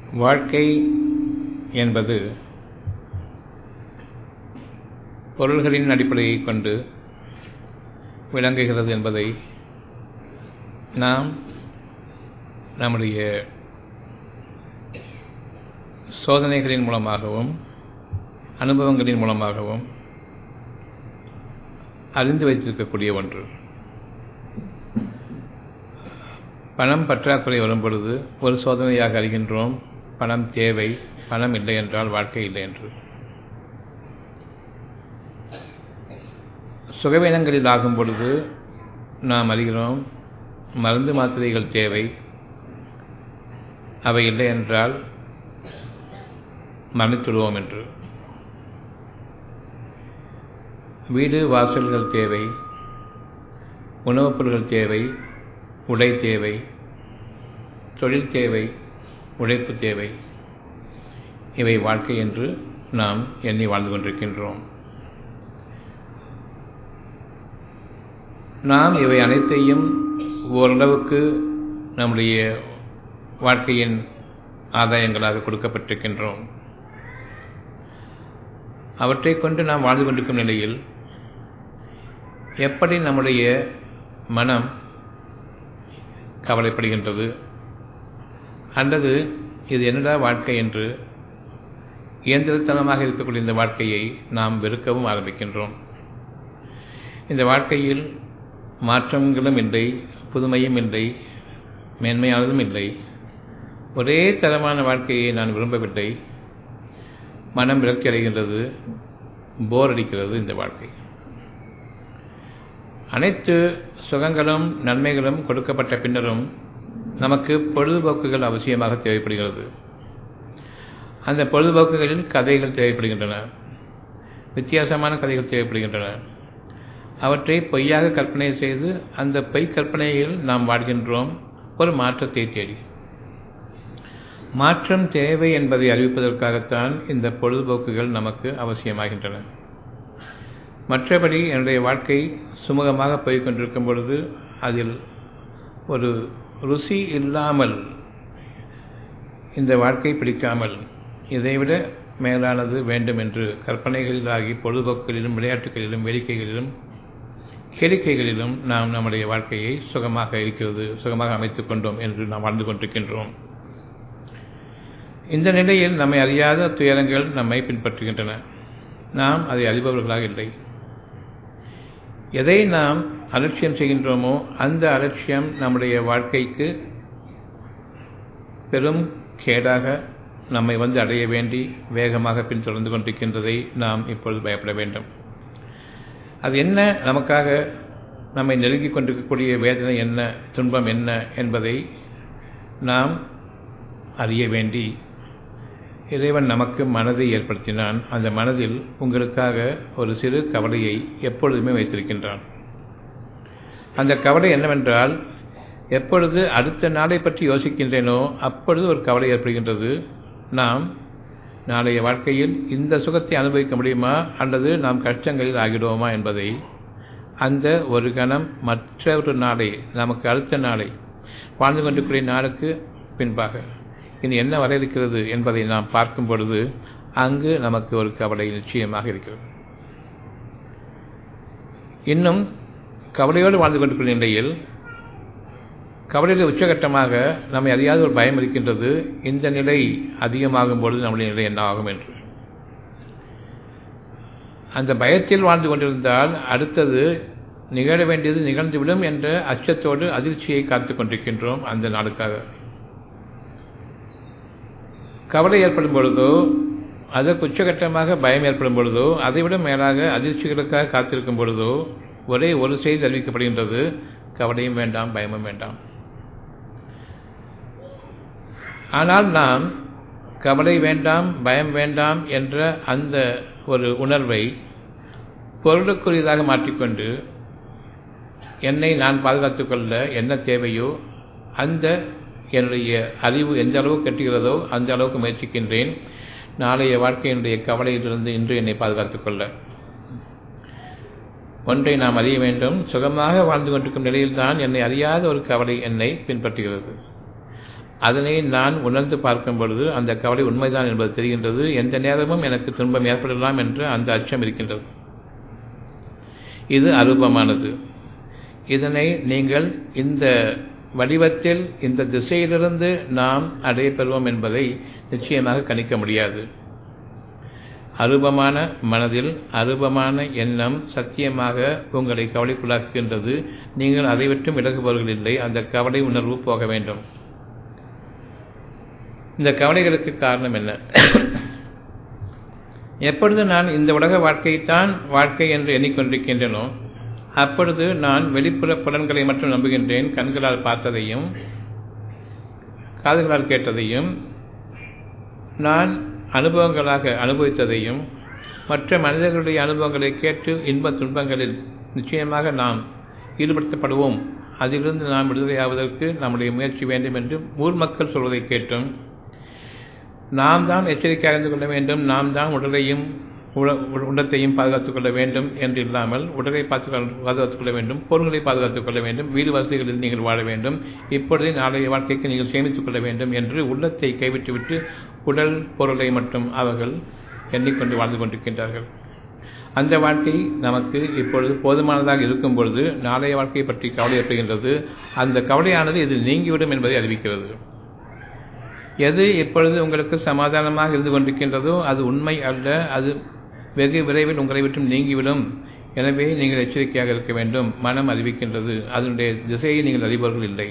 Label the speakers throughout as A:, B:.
A: வாழ்க்கை என்பது பொருள்களின் அடிப்படையைக் கொண்டு விளங்குகிறது என்பதை நாம் நம்முடைய சோதனைகளின் மூலமாகவும் அனுபவங்களின் மூலமாகவும் அறிந்து வைத்திருக்கக்கூடிய ஒன்று பணம் பற்றாக்குறை வரும்பொழுது ஒரு சோதனையாக அறிகின்றோம் பணம் தேவை பணம் இல்லை என்றால் வாழ்க்கை இல்லை என்று சுகவீனங்களில் ஆகும் பொழுது நாம் அறிகிறோம் மருந்து மாத்திரைகள் தேவை அவை இல்லை என்றால் மரணித்துடுவோம் என்று வீடு வாசல்கள் தேவை உணவுப் பொருட்கள் தேவை உடை தேவை தொழில் தேவை உழைப்பு தேவை இவை வாழ்க்கை என்று நாம் எண்ணி வாழ்ந்து கொண்டிருக்கின்றோம் நாம் இவை அனைத்தையும் ஓரளவுக்கு நம்முடைய வாழ்க்கையின் ஆதாயங்களாக கொடுக்கப்பட்டிருக்கின்றோம் அவற்றை கொண்டு நாம் வாழ்ந்து கொண்டிருக்கும் நிலையில் எப்படி நம்முடைய மனம் கவலைப்படுகின்றது அல்லது இது என்னடா வாழ்க்கை என்று இயந்திரத்தனமாக இருக்கக்கூடிய இந்த வாழ்க்கையை நாம் வெறுக்கவும் ஆரம்பிக்கின்றோம் இந்த வாழ்க்கையில் மாற்றங்களும் இல்லை புதுமையும் இல்லை மேன்மையானதும் இல்லை ஒரே தரமான வாழ்க்கையை நான் விரும்பவில்லை மனம் விரக்தி அடைகின்றது போர் அடிக்கிறது இந்த வாழ்க்கை அனைத்து சுகங்களும் நன்மைகளும் கொடுக்கப்பட்ட பின்னரும் நமக்கு பொழுதுபோக்குகள் அவசியமாக தேவைப்படுகிறது அந்த பொழுதுபோக்குகளில் கதைகள் தேவைப்படுகின்றன வித்தியாசமான கதைகள் தேவைப்படுகின்றன அவற்றை பொய்யாக கற்பனை செய்து அந்த பொய் கற்பனையில் நாம் வாழ்கின்றோம் ஒரு மாற்றத்தை தேடி மாற்றம் தேவை என்பதை அறிவிப்பதற்காகத்தான் இந்த பொழுதுபோக்குகள் நமக்கு அவசியமாகின்றன மற்றபடி என்னுடைய வாழ்க்கை சுமூகமாக போய்கொண்டிருக்கும் பொழுது அதில் ஒரு ருசி இல்லாமல் இந்த வாழ்க்கை பிடிக்காமல் இதைவிட மேலானது வேண்டும் என்று கற்பனைகளிலாகி பொழுதுபோக்குகளிலும் விளையாட்டுகளிலும் வேடிக்கைகளிலும் கேளிக்கைகளிலும் நாம் நம்முடைய வாழ்க்கையை சுகமாக இருக்கிறது சுகமாக அமைத்துக் கொண்டோம் என்று நாம் வாழ்ந்து கொண்டிருக்கின்றோம் இந்த நிலையில் நம்மை அறியாத துயரங்கள் நம்மை பின்பற்றுகின்றன நாம் அதை அறிபவர்களாக இல்லை எதை நாம் அலட்சியம் செய்கின்றோமோ அந்த அலட்சியம் நம்முடைய வாழ்க்கைக்கு பெரும் கேடாக நம்மை வந்து அடைய வேண்டி வேகமாக பின்தொடர்ந்து கொண்டிருக்கின்றதை நாம் இப்பொழுது பயப்பட வேண்டும் அது என்ன நமக்காக நம்மை நெருங்கிக் கொண்டிருக்கக்கூடிய வேதனை என்ன துன்பம் என்ன என்பதை நாம் அறிய வேண்டி இறைவன் நமக்கு மனதை ஏற்படுத்தினான் அந்த மனதில் உங்களுக்காக ஒரு சிறு கவலையை எப்பொழுதுமே வைத்திருக்கின்றான் அந்த கவலை என்னவென்றால் எப்பொழுது அடுத்த நாளை பற்றி யோசிக்கின்றேனோ அப்பொழுது ஒரு கவலை ஏற்படுகின்றது நாம் நாளைய வாழ்க்கையில் இந்த சுகத்தை அனுபவிக்க முடியுமா அல்லது நாம் கஷ்டங்களில் ஆகிடுவோமா என்பதை அந்த ஒரு கணம் மற்ற ஒரு நாளை நமக்கு அடுத்த நாளை வாழ்ந்து கொண்டிருக்கிற நாளுக்கு பின்பாக இனி என்ன வர இருக்கிறது என்பதை நாம் பார்க்கும் பொழுது அங்கு நமக்கு ஒரு கவலை நிச்சயமாக இருக்கிறது இன்னும் கவலையோடு வாழ்ந்து கொண்டிருக்கிற நிலையில் கவலையில் உச்சகட்டமாக நம்மை அறியாத ஒரு பயம் இருக்கின்றது இந்த நிலை அதிகமாகும் பொழுது நம்முடைய நிலை என்ன ஆகும் என்று அந்த பயத்தில் வாழ்ந்து கொண்டிருந்தால் அடுத்தது நிகழ வேண்டியது நிகழ்ந்துவிடும் என்ற அச்சத்தோடு அதிர்ச்சியை காத்துக் கொண்டிருக்கின்றோம் அந்த நாளுக்காக கவலை ஏற்படும் பொழுதோ அதற்கு உச்சகட்டமாக பயம் ஏற்படும் பொழுதோ அதைவிட மேலாக அதிர்ச்சிகளுக்காக காத்திருக்கும் பொழுதோ ஒரே ஒரு செய்தி அறிவிக்கப்படுகின்றது கவலையும் வேண்டாம் பயமும் வேண்டாம் ஆனால் நாம் கவலை வேண்டாம் பயம் வேண்டாம் என்ற அந்த ஒரு உணர்வை பொருளுக்குரியதாக மாற்றிக்கொண்டு என்னை நான் பாதுகாத்துக் கொள்ள என்ன தேவையோ அந்த என்னுடைய அறிவு எந்த அளவுக்கு கட்டுகிறதோ அந்த அளவுக்கு முயற்சிக்கின்றேன் நாளைய வாழ்க்கையினுடைய கவலையிலிருந்து இன்று என்னை பாதுகாத்துக் கொள்ள ஒன்றை நாம் அறிய வேண்டும் சுகமாக வாழ்ந்து கொண்டிருக்கும் நிலையில்தான் என்னை அறியாத ஒரு கவலை என்னை பின்பற்றுகிறது அதனை நான் உணர்ந்து பார்க்கும் பொழுது அந்த கவலை உண்மைதான் என்பது தெரிகின்றது எந்த நேரமும் எனக்கு துன்பம் ஏற்படலாம் என்று அந்த அச்சம் இருக்கின்றது இது அரூபமானது இதனை நீங்கள் இந்த வடிவத்தில் இந்த திசையிலிருந்து நாம் அடைய பெறுவோம் என்பதை நிச்சயமாக கணிக்க முடியாது அரூபமான மனதில் அரூபமான எண்ணம் சத்தியமாக உங்களை கவலைக்குள்ளாக்குகின்றது நீங்கள் அதை விட்டும் விலகுபவர்கள் இல்லை அந்த கவலை உணர்வு போக வேண்டும் இந்த கவலைகளுக்கு காரணம் என்ன எப்பொழுது நான் இந்த உலக வாழ்க்கைத்தான் வாழ்க்கை என்று எண்ணிக்கொண்டிருக்கின்றனோ அப்பொழுது நான் வெளிப்புற புலன்களை மட்டும் நம்புகின்றேன் கண்களால் பார்த்ததையும் காதுகளால் கேட்டதையும் நான் அனுபவங்களாக அனுபவித்ததையும் மற்ற மனிதர்களுடைய அனுபவங்களை கேட்டு இன்ப துன்பங்களில் நிச்சயமாக நாம் ஈடுபடுத்தப்படுவோம் அதிலிருந்து நாம் விடுதலையாவதற்கு நம்முடைய முயற்சி வேண்டும் என்று ஊர் மக்கள் சொல்வதை கேட்டும் நாம் தான் எச்சரிக்கை அறிந்து கொள்ள வேண்டும் நாம் தான் உடலையும் உடத்தையும் பாதுகாத்துக் கொள்ள வேண்டும் என்று இல்லாமல் உடலை பார்த்து பாதுகாத்துக் கொள்ள வேண்டும் பொருள்களை பாதுகாத்துக் கொள்ள வேண்டும் வீடு வசதிகளில் நீங்கள் வாழ வேண்டும் இப்பொழுதே நாளைய வாழ்க்கைக்கு நீங்கள் சேமித்துக் கொள்ள வேண்டும் என்று உள்ளத்தை கைவிட்டுவிட்டு உடல் பொருளை மட்டும் அவர்கள் எண்ணிக்கொண்டு வாழ்ந்து கொண்டிருக்கின்றார்கள் அந்த வாழ்க்கை நமக்கு இப்பொழுது போதுமானதாக இருக்கும் பொழுது நாளைய வாழ்க்கையை பற்றி கவலை ஏற்படுகின்றது அந்த கவலையானது இதில் நீங்கிவிடும் என்பதை அறிவிக்கிறது எது இப்பொழுது உங்களுக்கு சமாதானமாக இருந்து கொண்டிருக்கின்றதோ அது உண்மை அல்ல அது வெகு விரைவில் உங்களை விட்டும் நீங்கிவிடும் எனவே நீங்கள் எச்சரிக்கையாக இருக்க வேண்டும் மனம் அறிவிக்கின்றது அதனுடைய திசையை நீங்கள் அறிபவர்கள் இல்லை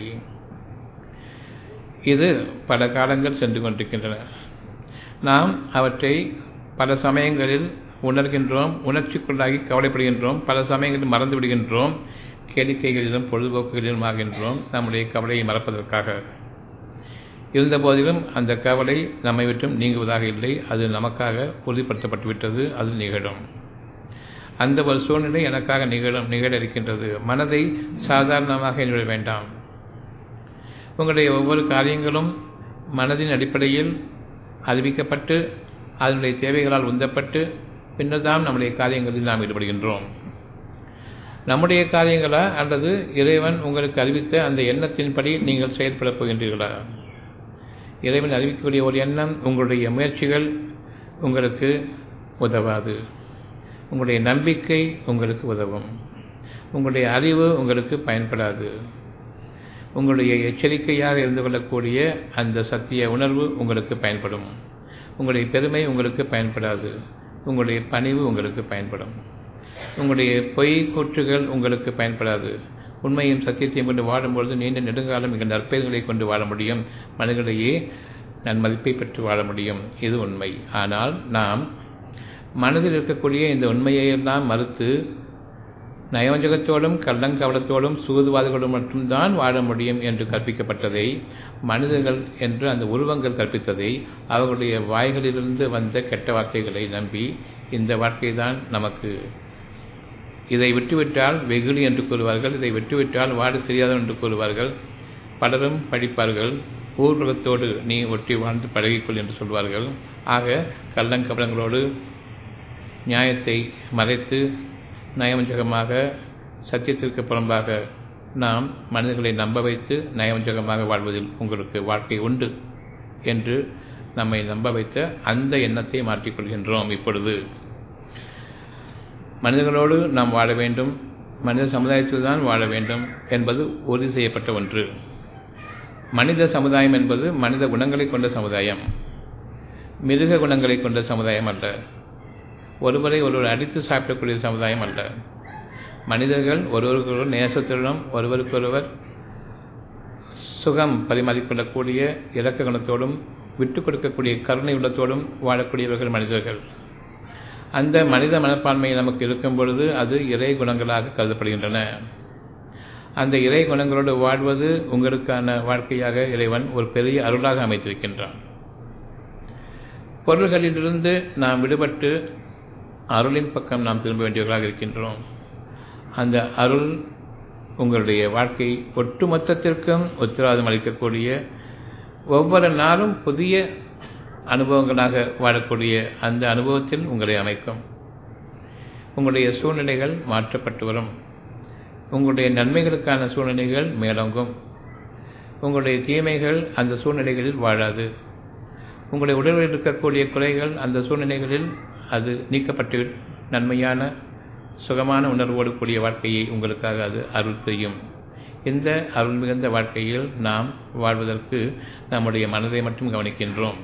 A: இது பல காலங்கள் சென்று கொண்டிருக்கின்றன நாம் அவற்றை பல சமயங்களில் உணர்கின்றோம் உணர்ச்சிக்குள்ளாகி கவலைப்படுகின்றோம் பல சமயங்களில் மறந்து விடுகின்றோம் கேளிக்கைகளிலும் பொழுதுபோக்குகளிலும் ஆகின்றோம் நம்முடைய கவலையை மறப்பதற்காக இருந்த போதிலும் அந்த கவலை நம்மை விட்டும் நீங்குவதாக இல்லை அது நமக்காக உறுதிப்படுத்தப்பட்டுவிட்டது அது நிகழும் அந்த ஒரு சூழ்நிலை எனக்காக நிகழும் நிகழ இருக்கின்றது மனதை சாதாரணமாக எண்ணிவிட வேண்டாம் உங்களுடைய ஒவ்வொரு காரியங்களும் மனதின் அடிப்படையில் அறிவிக்கப்பட்டு அதனுடைய தேவைகளால் உந்தப்பட்டு பின்னர் தான் நம்முடைய காரியங்களில் நாம் ஈடுபடுகின்றோம் நம்முடைய காரியங்களா அல்லது இறைவன் உங்களுக்கு அறிவித்த அந்த எண்ணத்தின்படி நீங்கள் செயல்படப் போகின்றீர்களா இறைவன் அறிவிக்கக்கூடிய ஒரு எண்ணம் உங்களுடைய முயற்சிகள் உங்களுக்கு உதவாது உங்களுடைய நம்பிக்கை உங்களுக்கு உதவும் உங்களுடைய அறிவு உங்களுக்கு பயன்படாது உங்களுடைய எச்சரிக்கையாக இருந்து கொள்ளக்கூடிய அந்த சத்திய உணர்வு உங்களுக்கு பயன்படும் உங்களுடைய பெருமை உங்களுக்கு பயன்படாது உங்களுடைய பணிவு உங்களுக்கு பயன்படும் உங்களுடைய பொய் கூற்றுகள் உங்களுக்கு பயன்படாது உண்மையும் சத்தியத்தையும் கொண்டு வாழும்பொழுது நீண்ட நெடுங்காலம் மிக நற்பெயர்களை கொண்டு வாழ முடியும் மனிதர்களையே நன்மதிப்பை பெற்று வாழ முடியும் இது உண்மை ஆனால் நாம் மனதில் இருக்கக்கூடிய இந்த உண்மையெல்லாம் மறுத்து நயவஞ்சகத்தோடும் கள்ளங்கவலத்தோடும் சூதுவாதிகளோடும் மட்டும்தான் வாழ முடியும் என்று கற்பிக்கப்பட்டதை மனிதர்கள் என்று அந்த உருவங்கள் கற்பித்ததை அவர்களுடைய வாய்களிலிருந்து வந்த கெட்ட வார்த்தைகளை நம்பி இந்த வாழ்க்கை தான் நமக்கு இதை விட்டுவிட்டால் வெகுளி என்று கூறுவார்கள் இதை விட்டுவிட்டால் வாட தெரியாதவன் என்று கூறுவார்கள் பலரும் படிப்பார்கள் ஊர்வலத்தோடு நீ ஒட்டி வாழ்ந்து பழகிக்கொள் என்று சொல்வார்கள் ஆக கள்ளங்கபலங்களோடு நியாயத்தை மறைத்து நயவஞ்சகமாக சத்தியத்திற்கு புறம்பாக நாம் மனிதர்களை நம்ப வைத்து நயவஞ்சகமாக வாழ்வதில் உங்களுக்கு வாழ்க்கை உண்டு என்று நம்மை நம்ப வைத்த அந்த எண்ணத்தை மாற்றிக்கொள்கின்றோம் இப்பொழுது மனிதர்களோடு நாம் வாழ வேண்டும் மனித சமுதாயத்தில் தான் வாழ வேண்டும் என்பது உறுதி செய்யப்பட்ட ஒன்று மனித சமுதாயம் என்பது மனித குணங்களை கொண்ட சமுதாயம் மிருக குணங்களை கொண்ட சமுதாயம் அல்ல ஒருவரை ஒருவர் அடித்து சாப்பிடக்கூடிய சமுதாயம் அல்ல மனிதர்கள் ஒருவருக்கொருவர் நேசத்துடனும் ஒருவருக்கொருவர் சுகம் பரிமாறிக்கொள்ளக்கூடிய இலக்க குணத்தோடும் விட்டுக் கொடுக்கக்கூடிய கருணை உள்ளத்தோடும் வாழக்கூடியவர்கள் மனிதர்கள் அந்த மனித மனப்பான்மை நமக்கு இருக்கும் பொழுது அது இறை குணங்களாக கருதப்படுகின்றன அந்த இறை குணங்களோடு வாழ்வது உங்களுக்கான வாழ்க்கையாக இறைவன் ஒரு பெரிய அருளாக அமைத்திருக்கின்றான் பொருள்களிலிருந்து நாம் விடுபட்டு அருளின் பக்கம் நாம் திரும்ப வேண்டியவர்களாக இருக்கின்றோம் அந்த அருள் உங்களுடைய வாழ்க்கை ஒட்டுமொத்தத்திற்கும் உத்தரவாதம் அளிக்கக்கூடிய ஒவ்வொரு நாளும் புதிய அனுபவங்களாக வாழக்கூடிய அந்த அனுபவத்தில் உங்களை அமைக்கும் உங்களுடைய சூழ்நிலைகள் மாற்றப்பட்டு வரும் உங்களுடைய நன்மைகளுக்கான சூழ்நிலைகள் மேலோங்கும் உங்களுடைய தீமைகள் அந்த சூழ்நிலைகளில் வாழாது உங்களுடைய உடலில் இருக்கக்கூடிய குறைகள் அந்த சூழ்நிலைகளில் அது நீக்கப்பட்டு நன்மையான சுகமான உணர்வோடு கூடிய வாழ்க்கையை உங்களுக்காக அது அருள் புரியும் இந்த அருள் மிகுந்த வாழ்க்கையில் நாம் வாழ்வதற்கு நம்முடைய மனதை மட்டும் கவனிக்கின்றோம்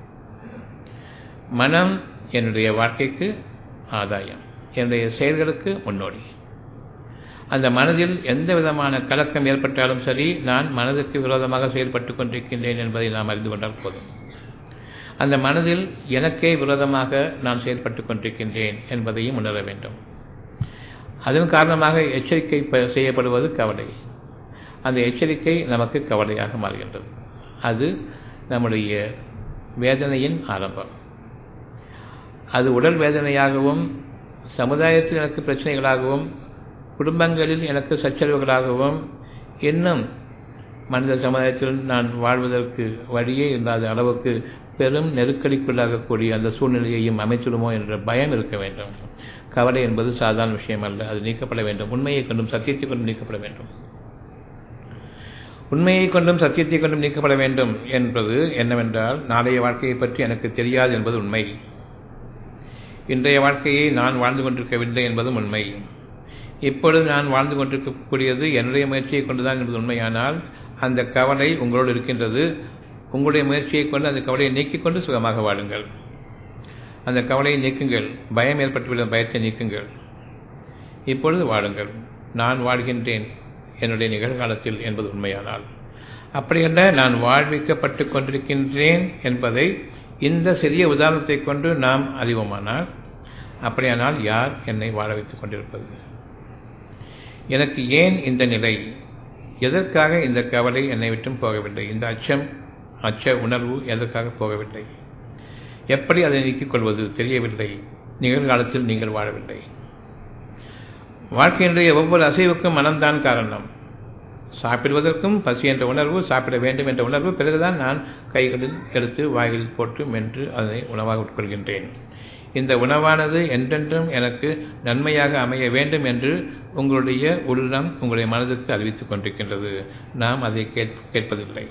A: மனம் என்னுடைய வாழ்க்கைக்கு ஆதாயம் என்னுடைய செயல்களுக்கு முன்னோடி அந்த மனதில் எந்த விதமான கலக்கம் ஏற்பட்டாலும் சரி நான் மனதுக்கு விரோதமாக செயல்பட்டு கொண்டிருக்கின்றேன் என்பதை நாம் அறிந்து கொண்டால் போதும் அந்த மனதில் எனக்கே விரோதமாக நான் செயல்பட்டு கொண்டிருக்கின்றேன் என்பதையும் உணர வேண்டும் அதன் காரணமாக எச்சரிக்கை செய்யப்படுவது கவலை அந்த எச்சரிக்கை நமக்கு கவலையாக மாறுகின்றது அது நம்முடைய வேதனையின் ஆரம்பம் அது உடல் வேதனையாகவும் சமுதாயத்தில் எனக்கு பிரச்சனைகளாகவும் குடும்பங்களில் எனக்கு சச்சரவுகளாகவும் இன்னும் மனித சமுதாயத்தில் நான் வாழ்வதற்கு வழியே இல்லாத அளவுக்கு பெரும் நெருக்கடிக்குள்ளாகக்கூடிய அந்த சூழ்நிலையையும் அமைச்சிடுமோ என்ற பயம் இருக்க வேண்டும் கவலை என்பது சாதாரண விஷயம் அல்ல அது நீக்கப்பட வேண்டும் உண்மையை கொண்டும் சத்தியத்தை கொண்டும் நீக்கப்பட வேண்டும் உண்மையை கொண்டும் சத்தியத்தை கொண்டும் நீக்கப்பட வேண்டும் என்பது என்னவென்றால் நாளைய வாழ்க்கையை பற்றி எனக்கு தெரியாது என்பது உண்மை இன்றைய வாழ்க்கையை நான் வாழ்ந்து கொண்டிருக்கவில்லை என்பதும் உண்மை இப்பொழுது நான் வாழ்ந்து கொண்டிருக்கக்கூடியது என்னுடைய முயற்சியை கொண்டுதான் என்பது உண்மையானால் அந்த கவலை உங்களோடு இருக்கின்றது உங்களுடைய முயற்சியை கொண்டு அந்த கவலையை நீக்கிக் கொண்டு சுகமாக வாழுங்கள் அந்த கவலையை நீக்குங்கள் பயம் ஏற்பட்டுவிடும் பயத்தை நீக்குங்கள் இப்பொழுது வாழுங்கள் நான் வாழ்கின்றேன் என்னுடைய நிகழ்காலத்தில் என்பது உண்மையானால் அப்படியல்ல நான் வாழ்விக்கப்பட்டு கொண்டிருக்கின்றேன் என்பதை இந்த சிறிய உதாரணத்தை கொண்டு நாம் அறிவோமானால் அப்படியானால் யார் என்னை வாழ வைத்துக் கொண்டிருப்பது எனக்கு ஏன் இந்த நிலை எதற்காக இந்த கவலை என்னை விட்டும் போகவில்லை இந்த அச்சம் அச்ச உணர்வு எதற்காக போகவில்லை எப்படி அதை நீக்கிக் கொள்வது தெரியவில்லை நிகழ்காலத்தில் நீங்கள் வாழவில்லை வாழ்க்கையினுடைய ஒவ்வொரு அசைவுக்கும் மனம்தான் காரணம் சாப்பிடுவதற்கும் பசி என்ற உணர்வு சாப்பிட வேண்டும் என்ற உணர்வு பிறகுதான் நான் கைகளில் எடுத்து வாய்களில் போட்டு மென்று அதனை உணவாக உட்கொள்கின்றேன் இந்த உணவானது என்றென்றும் எனக்கு நன்மையாக அமைய வேண்டும் என்று உங்களுடைய உள்ளம் உங்களுடைய மனதிற்கு அறிவித்துக் கொண்டிருக்கின்றது நாம் அதை கேட்பதில்லை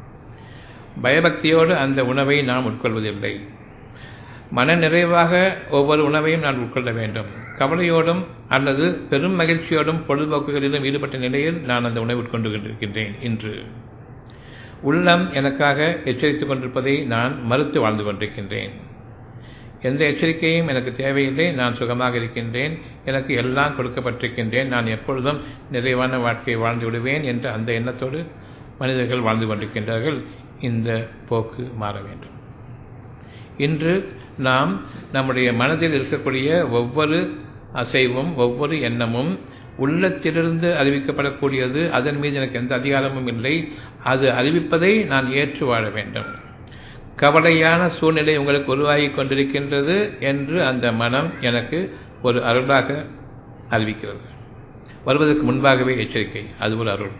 A: பயபக்தியோடு அந்த உணவை நாம் உட்கொள்வதில்லை மன நிறைவாக ஒவ்வொரு உணவையும் நான் உட்கொள்ள வேண்டும் கவலையோடும் அல்லது பெரும் மகிழ்ச்சியோடும் பொழுதுபோக்குகளிலும் ஈடுபட்ட நிலையில் நான் அந்த உணவை உட்கொண்டு கொண்டிருக்கின்றேன் இன்று உள்ளம் எனக்காக எச்சரித்துக் கொண்டிருப்பதை நான் மறுத்து வாழ்ந்து கொண்டிருக்கின்றேன் எந்த எச்சரிக்கையும் எனக்கு தேவையில்லை நான் சுகமாக இருக்கின்றேன் எனக்கு எல்லாம் கொடுக்கப்பட்டிருக்கின்றேன் நான் எப்பொழுதும் நிறைவான வாழ்க்கையை வாழ்ந்து விடுவேன் என்ற அந்த எண்ணத்தோடு மனிதர்கள் வாழ்ந்து கொண்டிருக்கின்றார்கள் இந்த போக்கு மாற வேண்டும் இன்று நாம் நம்முடைய மனதில் இருக்கக்கூடிய ஒவ்வொரு அசைவும் ஒவ்வொரு எண்ணமும் உள்ளத்திலிருந்து அறிவிக்கப்படக்கூடியது அதன் மீது எனக்கு எந்த அதிகாரமும் இல்லை அது அறிவிப்பதை நான் ஏற்று வாழ வேண்டும் கவலையான சூழ்நிலை உங்களுக்கு உருவாகி கொண்டிருக்கின்றது என்று அந்த மனம் எனக்கு ஒரு அருளாக அறிவிக்கிறது வருவதற்கு முன்பாகவே எச்சரிக்கை அது ஒரு அருள்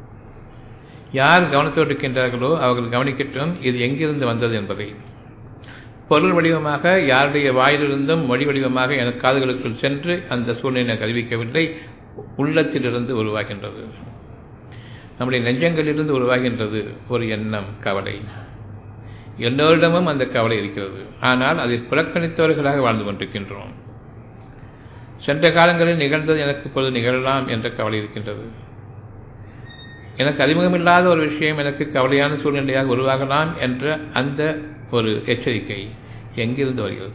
A: யார் கவனத்தோடு இருக்கின்றார்களோ அவர்கள் கவனிக்கட்டும் இது எங்கிருந்து வந்தது என்பதை பொருள் வடிவமாக யாருடைய வாயிலிருந்தும் மொழி வடிவமாக எனக்கு காதுகளுக்குள் சென்று அந்த சூழ்நிலை எனக்கு அறிவிக்கவில்லை உள்ளத்திலிருந்து உருவாகின்றது நம்முடைய நெஞ்சங்களிலிருந்து உருவாகின்றது ஒரு எண்ணம் கவலை எல்லோரிடமும் அந்த கவலை இருக்கிறது ஆனால் அதை புறக்கணித்தவர்களாக வாழ்ந்து கொண்டிருக்கின்றோம் சென்ற காலங்களில் நிகழ்ந்தது எனக்கு இப்பொழுது நிகழலாம் என்ற கவலை இருக்கின்றது எனக்கு அறிமுகமில்லாத ஒரு விஷயம் எனக்கு கவலையான சூழ்நிலையாக உருவாகலாம் என்ற அந்த ஒரு எச்சரிக்கை எங்கிருந்து வருகிறது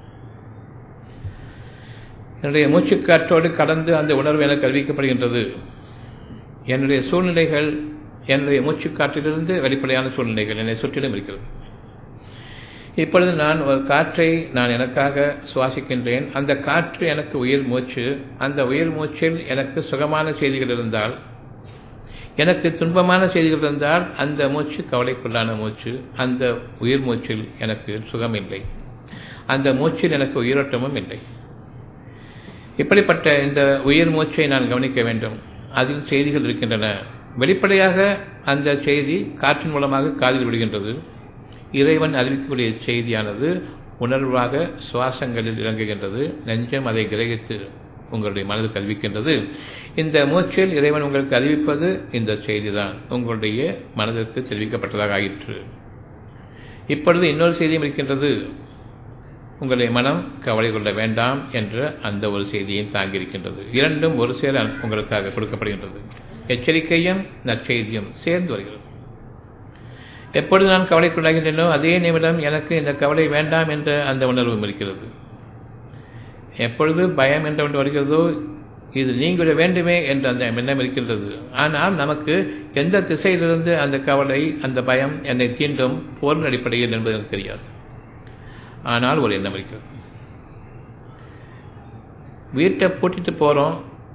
A: என்னுடைய மூச்சுக்காற்றோடு கலந்து அந்த உணர்வு எனக்கு அறிவிக்கப்படுகின்றது என்னுடைய சூழ்நிலைகள் என்னுடைய மூச்சுக்காற்றிலிருந்து வெளிப்படையான சூழ்நிலைகள் என்னை சுற்றிலும் இருக்கிறது இப்பொழுது நான் ஒரு காற்றை நான் எனக்காக சுவாசிக்கின்றேன் அந்த காற்று எனக்கு உயிர் மூச்சு அந்த உயிர் மூச்சில் எனக்கு சுகமான செய்திகள் இருந்தால் எனக்கு துன்பமான செய்திகள் இருந்தால் அந்த மூச்சு கவலைக்குள்ளான மூச்சு அந்த உயிர் மூச்சில் எனக்கு சுகம் இல்லை அந்த மூச்சில் எனக்கு உயிரோட்டமும் இல்லை இப்படிப்பட்ட இந்த உயிர் மூச்சை நான் கவனிக்க வேண்டும் அதில் செய்திகள் இருக்கின்றன வெளிப்படையாக அந்த செய்தி காற்றின் மூலமாக காதில் விடுகின்றது இறைவன் அறிவிக்கக்கூடிய செய்தியானது உணர்வாக சுவாசங்களில் இறங்குகின்றது நெஞ்சம் அதை கிரகித்து உங்களுடைய மனதுக்கு அறிவிக்கின்றது இந்த மூச்சில் இறைவன் உங்களுக்கு அறிவிப்பது இந்த செய்திதான் உங்களுடைய மனதிற்கு தெரிவிக்கப்பட்டதாக ஆயிற்று இப்பொழுது இன்னொரு செய்தியும் இருக்கின்றது உங்களுடைய மனம் கவலை கொள்ள வேண்டாம் என்ற அந்த ஒரு செய்தியும் தாங்கியிருக்கின்றது இரண்டும் ஒரு சேர உங்களுக்காக கொடுக்கப்படுகின்றது எச்சரிக்கையும் நற்செய்தியும் சேர்ந்து வருகிறது எப்பொழுது நான் கவலைக்குள்ளாகின்றேனோ அதே நிமிடம் எனக்கு இந்த கவலை வேண்டாம் என்ற அந்த உணர்வும் இருக்கிறது எப்பொழுது பயம் என்ற ஒன்று வருகிறதோ இது நீங்கிவிட வேண்டுமே என்ற அந்த எண்ணம் இருக்கின்றது ஆனால் நமக்கு எந்த திசையிலிருந்து அந்த கவலை அந்த பயம் என்னை தீண்டும் போரின் அடிப்படையில் என்பது எனக்கு தெரியாது ஆனால் ஒரு எண்ணம் இருக்கிறது வீட்டை பூட்டிட்டு போகிறோம்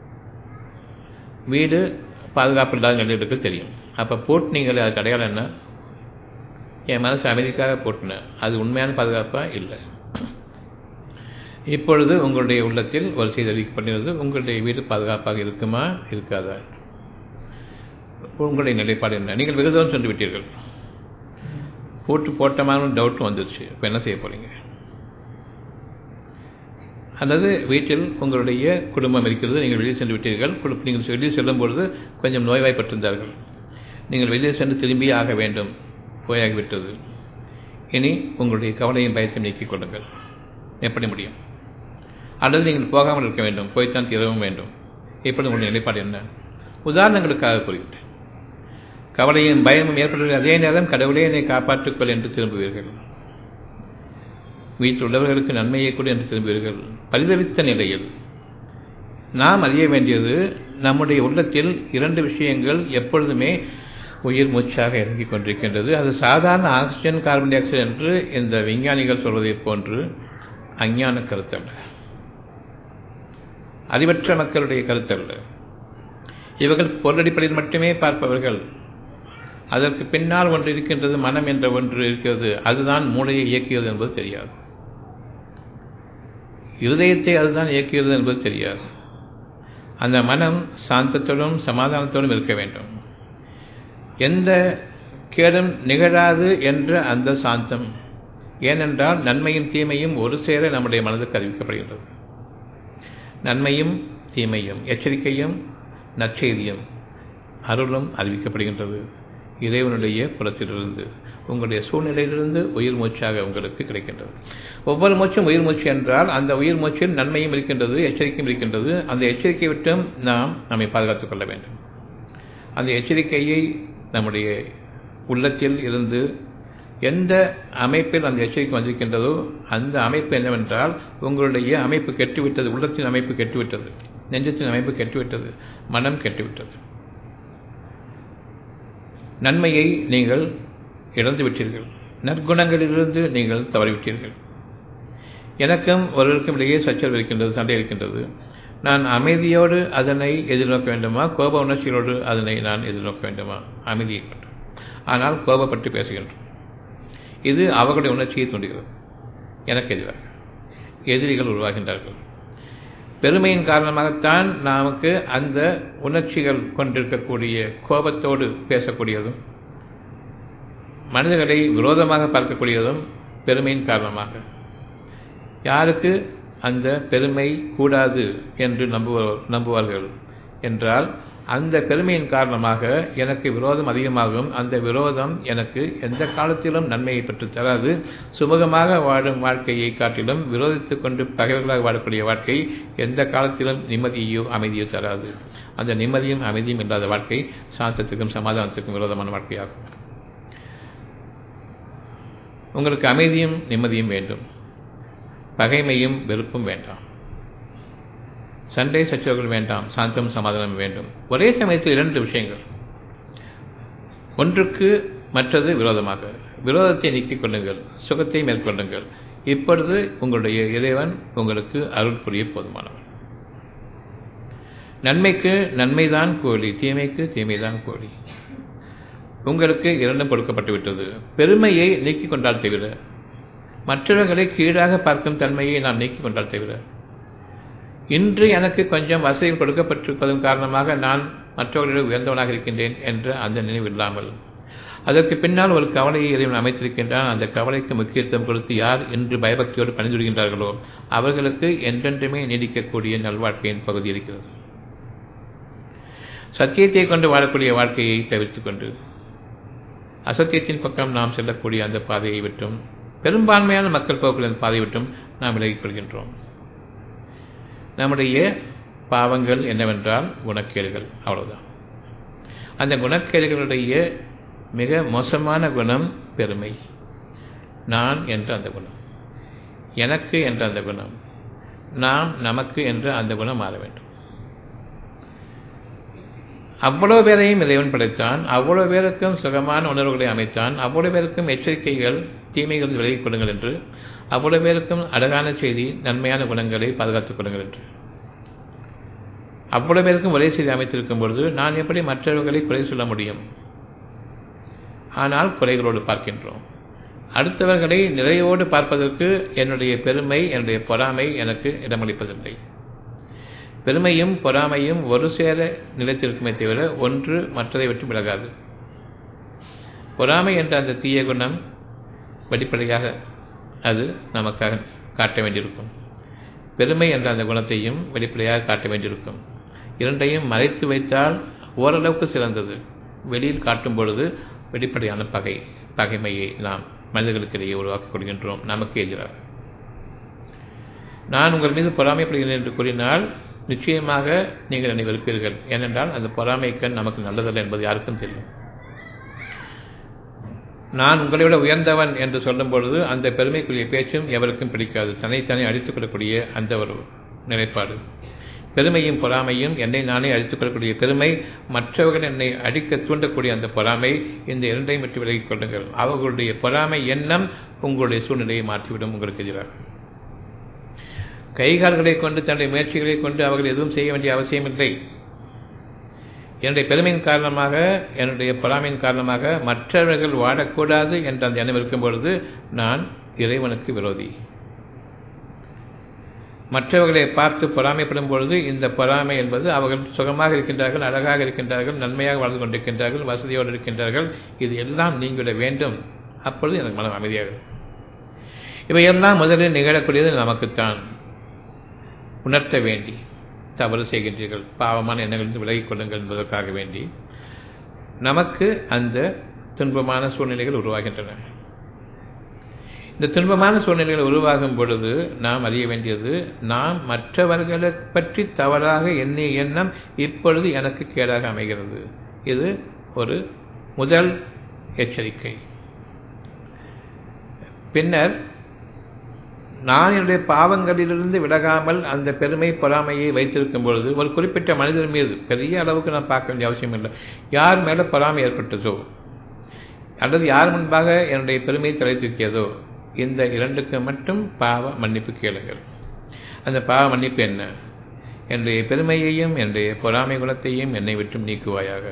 A: வீடு பாதுகாப்பு இல்லாத நிலையிற்கு தெரியும் அப்போ பூட்டினீங்களே அதுக்கு அடையாளம் என்ன என் மனசு அமைதிக்காக போட்டினேன் அது உண்மையான பாதுகாப்பாக இல்லை இப்பொழுது உங்களுடைய உள்ளத்தில் ஒரு செய்தி அறிவிக்கப்படுகிறது உங்களுடைய வீடு பாதுகாப்பாக இருக்குமா இருக்காதா உங்களுடைய நிலைப்பாடு என்ன நீங்கள் வெகு தூரம் சென்று விட்டீர்கள் போட்டு போட்டமான டவுட் வந்துருச்சு இப்போ என்ன செய்ய போறீங்க அல்லது வீட்டில் உங்களுடைய குடும்பம் இருக்கிறது நீங்கள் வெளியே சென்று விட்டீர்கள் நீங்கள் வெளியே செல்லும் பொழுது கொஞ்சம் நோய்வாய்ப்பட்டிருந்தார்கள் நீங்கள் வெளியே சென்று திரும்பியே ஆக வேண்டும் போயாகிவிட்டது இனி உங்களுடைய கவலையும் பயத்தையும் நீக்கிக் கொள்ளுங்கள் எப்படி முடியும் அல்லது நீங்கள் போகாமல் இருக்க வேண்டும் போய்த்தான் தீரவும் வேண்டும் இப்படி உங்களுடைய நிலைப்பாடு என்ன உதாரணங்களுக்காக கூறுகின்றேன் கவலையும் பயமும் ஏற்படுகிற அதே நேரம் கடவுளே என்னை காப்பாற்றுக்கொள் என்று திரும்புவீர்கள் வீட்டில் உள்ளவர்களுக்கு நன்மையை கூட என்று திரும்புவீர்கள் பரிதவித்த நிலையில் நாம் அறிய வேண்டியது நம்முடைய உள்ளத்தில் இரண்டு விஷயங்கள் எப்பொழுதுமே உயிர் மூச்சாக இறங்கிக் கொண்டிருக்கின்றது அது சாதாரண ஆக்சிஜன் கார்பன் டை ஆக்சைடு என்று இந்த விஞ்ஞானிகள் சொல்வதைப் போன்று அஞ்ஞான கருத்தல்ல அறிவற்ற மக்களுடைய கருத்தல்ல இவர்கள் பொருளடிப்படையில் மட்டுமே பார்ப்பவர்கள் அதற்கு பின்னால் ஒன்று இருக்கின்றது மனம் என்ற ஒன்று இருக்கிறது அதுதான் மூளையை இயக்கியது என்பது தெரியாது இருதயத்தை அதுதான் இயக்குகிறது என்பது தெரியாது அந்த மனம் சாந்தத்தோடும் சமாதானத்தோடும் இருக்க வேண்டும் எந்த கேடும் நிகழாது என்ற அந்த சாந்தம் ஏனென்றால் நன்மையும் தீமையும் ஒரு சேர நம்முடைய மனதுக்கு அறிவிக்கப்படுகின்றது நன்மையும் தீமையும் எச்சரிக்கையும் நற்செய்தியும் அருளும் அறிவிக்கப்படுகின்றது இறைவனுடைய புறத்திலிருந்து உங்களுடைய சூழ்நிலையிலிருந்து உயிர் மூச்சாக உங்களுக்கு கிடைக்கின்றது ஒவ்வொரு மூச்சும் உயிர் மூச்சு என்றால் அந்த உயிர் மூச்சில் நன்மையும் இருக்கின்றது எச்சரிக்கையும் இருக்கின்றது அந்த எச்சரிக்கை விட்டும் நாம் நம்மை பாதுகாத்துக் கொள்ள வேண்டும் அந்த எச்சரிக்கையை நம்முடைய உள்ளத்தில் இருந்து எந்த அமைப்பில் அந்த எச்சரிக்கை வந்திருக்கின்றதோ அந்த அமைப்பு என்னவென்றால் உங்களுடைய அமைப்பு கெட்டுவிட்டது உள்ளத்தின் அமைப்பு கெட்டுவிட்டது நெஞ்சத்தின் அமைப்பு கெட்டுவிட்டது மனம் கெட்டுவிட்டது நன்மையை நீங்கள் இழந்து விட்டீர்கள் நற்குணங்களிலிருந்து நீங்கள் தவறிவிட்டீர்கள் எனக்கும் ஒருவருக்கும் இடையே சச்சரவு இருக்கின்றது சண்டை இருக்கின்றது நான் அமைதியோடு அதனை எதிர்நோக்க வேண்டுமா கோப உணர்ச்சிகளோடு அதனை நான் எதிர்நோக்க வேண்டுமா அமைதியை கொண்டு ஆனால் கோபப்பட்டு பேசுகின்றோம் இது அவர்களுடைய உணர்ச்சியை தூண்டுகிறது எனக்கு எதிராக எதிரிகள் உருவாகின்றார்கள் பெருமையின் காரணமாகத்தான் நமக்கு அந்த உணர்ச்சிகள் கொண்டிருக்கக்கூடிய கோபத்தோடு பேசக்கூடியதும் மனிதர்களை விரோதமாக பார்க்கக்கூடியதும் பெருமையின் காரணமாக யாருக்கு அந்த பெருமை கூடாது என்று நம்புவார் நம்புவார்கள் என்றால் அந்த பெருமையின் காரணமாக எனக்கு விரோதம் அதிகமாகும் அந்த விரோதம் எனக்கு எந்த காலத்திலும் நன்மையை பெற்று தராது சுமூகமாக வாழும் வாழ்க்கையை காட்டிலும் விரோதித்துக் கொண்டு பகைவர்களாக வாழக்கூடிய வாழ்க்கை எந்த காலத்திலும் நிம்மதியோ அமைதியோ தராது அந்த நிம்மதியும் அமைதியும் இல்லாத வாழ்க்கை சாந்தத்துக்கும் சமாதானத்துக்கும் விரோதமான வாழ்க்கையாகும் உங்களுக்கு அமைதியும் நிம்மதியும் வேண்டும் பகைமையும் வெறுப்பும் வேண்டாம் சண்டை சச்சரவுகள் வேண்டாம் சாந்தம் சமாதானம் வேண்டும் ஒரே சமயத்தில் இரண்டு விஷயங்கள் ஒன்றுக்கு மற்றது விரோதமாக விரோதத்தை நீக்கிக் கொள்ளுங்கள் சுகத்தை மேற்கொள்ளுங்கள் இப்பொழுது உங்களுடைய இறைவன் உங்களுக்கு அருள் புரிய போதுமானவர் நன்மைக்கு நன்மைதான் கோழி தீமைக்கு தீமைதான் கோழி உங்களுக்கு இரண்டும் கொடுக்கப்பட்டு விட்டது பெருமையை நீக்கிக் கொண்டால் தவிர மற்றவர்களை கீழாக பார்க்கும் தன்மையை நாம் நீக்கிக் கொண்டால் தவிர இன்று எனக்கு கொஞ்சம் வசதிகள் கொடுக்கப்பட்டிருப்பதன் காரணமாக நான் மற்றவர்களிடம் உயர்ந்தவனாக இருக்கின்றேன் என்ற அந்த நினைவு இல்லாமல் அதற்கு பின்னால் ஒரு கவலையை இறைவன் அமைத்திருக்கின்றான் அந்த கவலைக்கு முக்கியத்துவம் கொடுத்து யார் என்று பயபக்தியோடு பணிந்துடுகின்றார்களோ அவர்களுக்கு என்றென்றுமே நீடிக்கக்கூடிய நல்வாழ்க்கையின் பகுதி இருக்கிறது சத்தியத்தை கொண்டு வாழக்கூடிய வாழ்க்கையை தவிர்த்துக் கொண்டு அசத்தியத்தின் பக்கம் நாம் செல்லக்கூடிய அந்த பாதையை விட்டும் பெரும்பான்மையான மக்கள் போக்குள்ள அந்த பாதையை விட்டும் நாம் விலகிக் கொள்கின்றோம் நம்முடைய பாவங்கள் என்னவென்றால் குணக்கேடுகள் அவ்வளவுதான் அந்த குணக்கேடுகளுடைய மிக மோசமான குணம் பெருமை நான் என்ற அந்த குணம் எனக்கு என்ற அந்த குணம் நாம் நமக்கு என்ற அந்த குணம் மாற வேண்டும் அவ்வளவு பேரையும் இறைவன் படைத்தான் அவ்வளவு பேருக்கும் சுகமான உணர்வுகளை அமைத்தான் அவ்வளவு பேருக்கும் எச்சரிக்கைகள் தீமைகள் விலகிக் கொள்ளுங்கள் என்று அவ்வளவு பேருக்கும் அழகான செய்தி நன்மையான குணங்களை பாதுகாத்துக் கொள்ளுங்கள் என்று அவ்வளவு பேருக்கும் ஒரே செய்தி அமைத்திருக்கும் பொழுது நான் எப்படி மற்றவர்களை குறை சொல்ல முடியும் ஆனால் குறைகளோடு பார்க்கின்றோம் அடுத்தவர்களை நிறையோடு பார்ப்பதற்கு என்னுடைய பெருமை என்னுடைய பொறாமை எனக்கு இடமளிப்பதில்லை பெருமையும் பொறாமையும் ஒரு சேர நிலைத்திருக்குமே தவிர ஒன்று மற்றதை விட்டு விலகாது பொறாமை என்ற அந்த தீய குணம் வெளிப்படையாக அது நமக்காக காட்ட வேண்டியிருக்கும் பெருமை என்ற அந்த குணத்தையும் வெளிப்படையாக காட்ட வேண்டியிருக்கும் இரண்டையும் மறைத்து வைத்தால் ஓரளவுக்கு சிறந்தது வெளியில் காட்டும் பொழுது வெளிப்படையான பகை பகைமையை நாம் மனிதர்களுக்கிடையே உருவாக்கிக் கொள்கின்றோம் நமக்கு எதிராக நான் உங்கள் மீது பொறாமைப்படுகிறேன் என்று கூறினால் நிச்சயமாக நீங்கள் என்னை வெறுப்பீர்கள் ஏனென்றால் அந்த பொறாமைக்கண் நமக்கு நல்லதல்ல என்பது யாருக்கும் தெரியும் நான் உங்களை விட உயர்ந்தவன் என்று சொல்லும் பொழுது அந்த பெருமைக்குரிய பேச்சும் எவருக்கும் பிடிக்காது தன்னைத்தானே அடித்துக் கொள்ளக்கூடிய அந்த ஒரு நிலைப்பாடு பெருமையும் பொறாமையும் என்னை நானே அழித்துக் கொள்ளக்கூடிய பெருமை மற்றவர்கள் என்னை அடிக்க தூண்டக்கூடிய அந்த பொறாமை இந்த இரண்டையும் விட்டு விலகிக் கொள்ளுங்கள் அவர்களுடைய பொறாமை எண்ணம் உங்களுடைய சூழ்நிலையை மாற்றிவிடும் உங்களுக்கு எதிராக கைகால்களை கொண்டு தன்னுடைய முயற்சிகளை கொண்டு அவர்கள் எதுவும் செய்ய வேண்டிய அவசியம் இல்லை என்னுடைய பெருமையின் காரணமாக என்னுடைய பொறாமையின் காரணமாக மற்றவர்கள் வாழக்கூடாது என்ற அந்த எண்ணம் இருக்கும் பொழுது நான் இறைவனுக்கு விரோதி மற்றவர்களை பார்த்து பொறாமைப்படும் பொழுது இந்த பொறாமை என்பது அவர்கள் சுகமாக இருக்கின்றார்கள் அழகாக இருக்கின்றார்கள் நன்மையாக வாழ்ந்து கொண்டிருக்கின்றார்கள் வசதியோடு இருக்கின்றார்கள் இது எல்லாம் நீங்கிவிட வேண்டும் அப்பொழுது எனக்கு மனம் அமைதியாகும் இவையெல்லாம் முதலில் நிகழக்கூடியது நமக்குத்தான் உணர்த்த வேண்டி தவறு செய்கின்றீர்கள் பாவமான எண்ணங்களிலிருந்து விலகிக் கொள்ளுங்கள் என்பதற்காக வேண்டி நமக்கு அந்த துன்பமான சூழ்நிலைகள் உருவாகின்றன இந்த துன்பமான சூழ்நிலைகள் உருவாகும் பொழுது நாம் அறிய வேண்டியது நாம் மற்றவர்களை பற்றி தவறாக எண்ணிய எண்ணம் இப்பொழுது எனக்கு கேடாக அமைகிறது இது ஒரு முதல் எச்சரிக்கை பின்னர் நான் என்னுடைய பாவங்களிலிருந்து விலகாமல் அந்த பெருமை பொறாமையை வைத்திருக்கும் பொழுது ஒரு குறிப்பிட்ட மனிதர் மீது பெரிய அளவுக்கு நான் பார்க்க வேண்டிய அவசியம் இல்லை யார் மேலே பொறாமை ஏற்பட்டதோ அல்லது யார் முன்பாக என்னுடைய பெருமையை தலை தூக்கியதோ இந்த இரண்டுக்கு மட்டும் பாவ மன்னிப்பு கேளுங்கள் அந்த பாவ மன்னிப்பு என்ன என்னுடைய பெருமையையும் என்னுடைய பொறாமை குணத்தையும் என்னை விட்டும் நீக்குவாயாக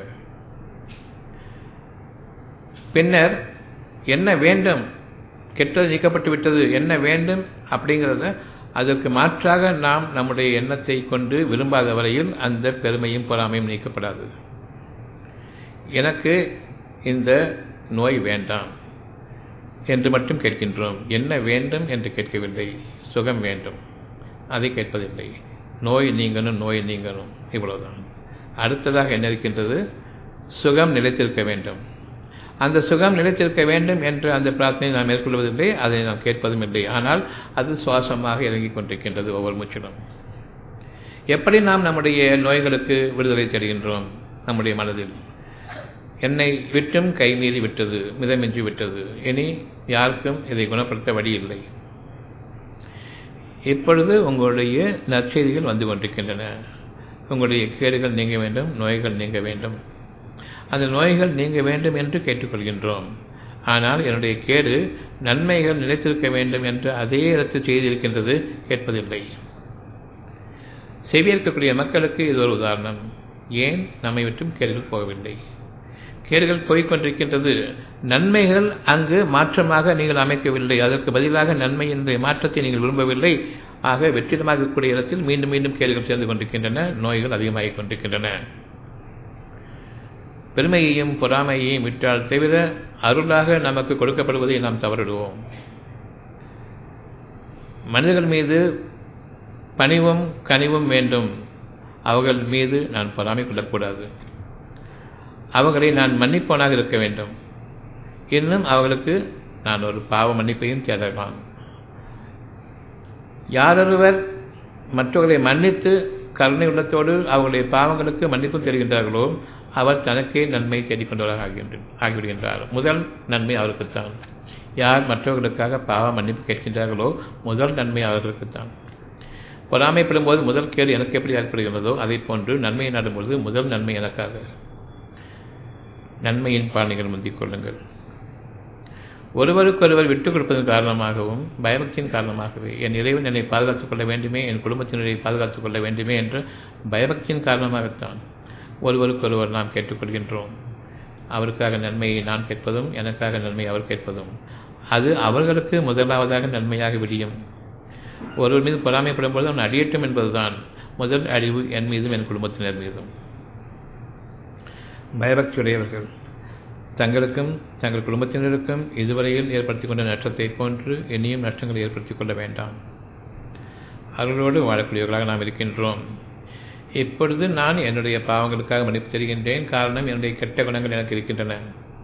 A: பின்னர் என்ன வேண்டும் கெட்டது நீக்கப்பட்டு விட்டது என்ன வேண்டும் அப்படிங்கிறத அதற்கு மாற்றாக நாம் நம்முடைய எண்ணத்தை கொண்டு விரும்பாத வரையில் அந்த பெருமையும் பொறாமையும் நீக்கப்படாது எனக்கு இந்த நோய் வேண்டாம் என்று மட்டும் கேட்கின்றோம் என்ன வேண்டும் என்று கேட்கவில்லை சுகம் வேண்டும் அதை கேட்பதில்லை நோய் நீங்கணும் நோய் நீங்கணும் இவ்வளவுதான் அடுத்ததாக என்ன இருக்கின்றது சுகம் நிலைத்திருக்க வேண்டும் அந்த சுகம் நிலைத்திருக்க வேண்டும் என்று அந்த பிரார்த்தனை நாம் மேற்கொள்வதில்லை அதை நாம் கேட்பதும் இல்லை ஆனால் அது சுவாசமாக இறங்கிக் கொண்டிருக்கின்றது ஒவ்வொரு முற்றிலும் எப்படி நாம் நம்முடைய நோய்களுக்கு விடுதலை தேடுகின்றோம் நம்முடைய மனதில் என்னை விட்டும் கை மீறி விட்டது மிதமின்றி விட்டது இனி யாருக்கும் இதை குணப்படுத்த வழி இல்லை இப்பொழுது உங்களுடைய நற்செய்திகள் வந்து கொண்டிருக்கின்றன உங்களுடைய கேடுகள் நீங்க வேண்டும் நோய்கள் நீங்க வேண்டும் அந்த நோய்கள் நீங்க வேண்டும் என்று கேட்டுக்கொள்கின்றோம் ஆனால் என்னுடைய கேடு நன்மைகள் நிலைத்திருக்க வேண்டும் என்று அதே இடத்தில் செய்திருக்கின்றது கேட்பதில்லை செவியேற்கக்கூடிய மக்களுக்கு இது ஒரு உதாரணம் ஏன் நம்மை விட்டும் கேடுகள் போகவில்லை கேடுகள் போய்கொண்டிருக்கின்றது நன்மைகள் அங்கு மாற்றமாக நீங்கள் அமைக்கவில்லை அதற்கு பதிலாக நன்மை என்ற மாற்றத்தை நீங்கள் விரும்பவில்லை ஆக வெற்றிடமாக இருக்கக்கூடிய இடத்தில் மீண்டும் மீண்டும் கேடுகள் சேர்ந்து கொண்டிருக்கின்றன நோய்கள் அதிகமாகிக் கொண்டிருக்கின்றன பெருமையையும் பொறாமையையும் விட்டால் தவிர அருளாக நமக்கு கொடுக்கப்படுவதை நாம் தவறிடுவோம் மனிதர்கள் மீது பணிவும் கனிவும் வேண்டும் அவர்கள் மீது நான் பொறாமை கொள்ளக்கூடாது அவர்களை நான் மன்னிப்பவனாக இருக்க வேண்டும் இன்னும் அவர்களுக்கு நான் ஒரு பாவ மன்னிப்பையும் தேடலாம் யாரொருவர் மற்றவர்களை மன்னித்து கருணை உள்ளத்தோடு அவர்களுடைய பாவங்களுக்கு மன்னிப்பு தெரிகின்றார்களோ அவர் தனக்கே நன்மை தேடிக்கொண்டவராக ஆகின்ற ஆகிவிடுகின்றார் முதல் நன்மை அவருக்குத்தான் யார் மற்றவர்களுக்காக பாவ மன்னிப்பு கேட்கின்றார்களோ முதல் நன்மை அவர்களுக்குத்தான் பொறாமைப்படும் போது முதல் கேடு எனக்கு எப்படி ஏற்படுகின்றதோ அதை போன்று நன்மையை நாடும்பொழுது முதல் நன்மை எனக்காக நன்மையின் பால் முந்திக் கொள்ளுங்கள் ஒருவருக்கொருவர் விட்டுக் கொடுப்பதன் காரணமாகவும் பயபக்தியின் காரணமாகவே என் இறைவன் என்னை பாதுகாத்துக் கொள்ள வேண்டுமே என் குடும்பத்தினரை பாதுகாத்துக் கொள்ள வேண்டுமே என்று பயபக்தியின் காரணமாகத்தான் ஒருவருக்கொருவர் நாம் கேட்டுக்கொள்கின்றோம் அவருக்காக நன்மையை நான் கேட்பதும் எனக்காக நன்மை அவர் கேட்பதும் அது அவர்களுக்கு முதலாவதாக நன்மையாக விடியும் ஒருவர் மீது பொறாமைப்படும் பொழுது அவன் அடியட்டும் என்பதுதான் முதல் அழிவு என் மீதும் என் குடும்பத்தினர் மீதும் பயபக்தியுடையவர்கள் தங்களுக்கும் தங்கள் குடும்பத்தினருக்கும் இதுவரையில் ஏற்படுத்திக் கொண்ட நஷ்டத்தை போன்று இனியும் நஷ்டங்களை ஏற்படுத்திக் கொள்ள வேண்டாம் அவர்களோடு வாழக்கூடியவர்களாக நாம் இருக்கின்றோம் இப்பொழுது நான் என்னுடைய பாவங்களுக்காக மன்னிப்பு தெரிகின்றேன் காரணம் என்னுடைய கெட்ட குணங்கள் எனக்கு இருக்கின்றன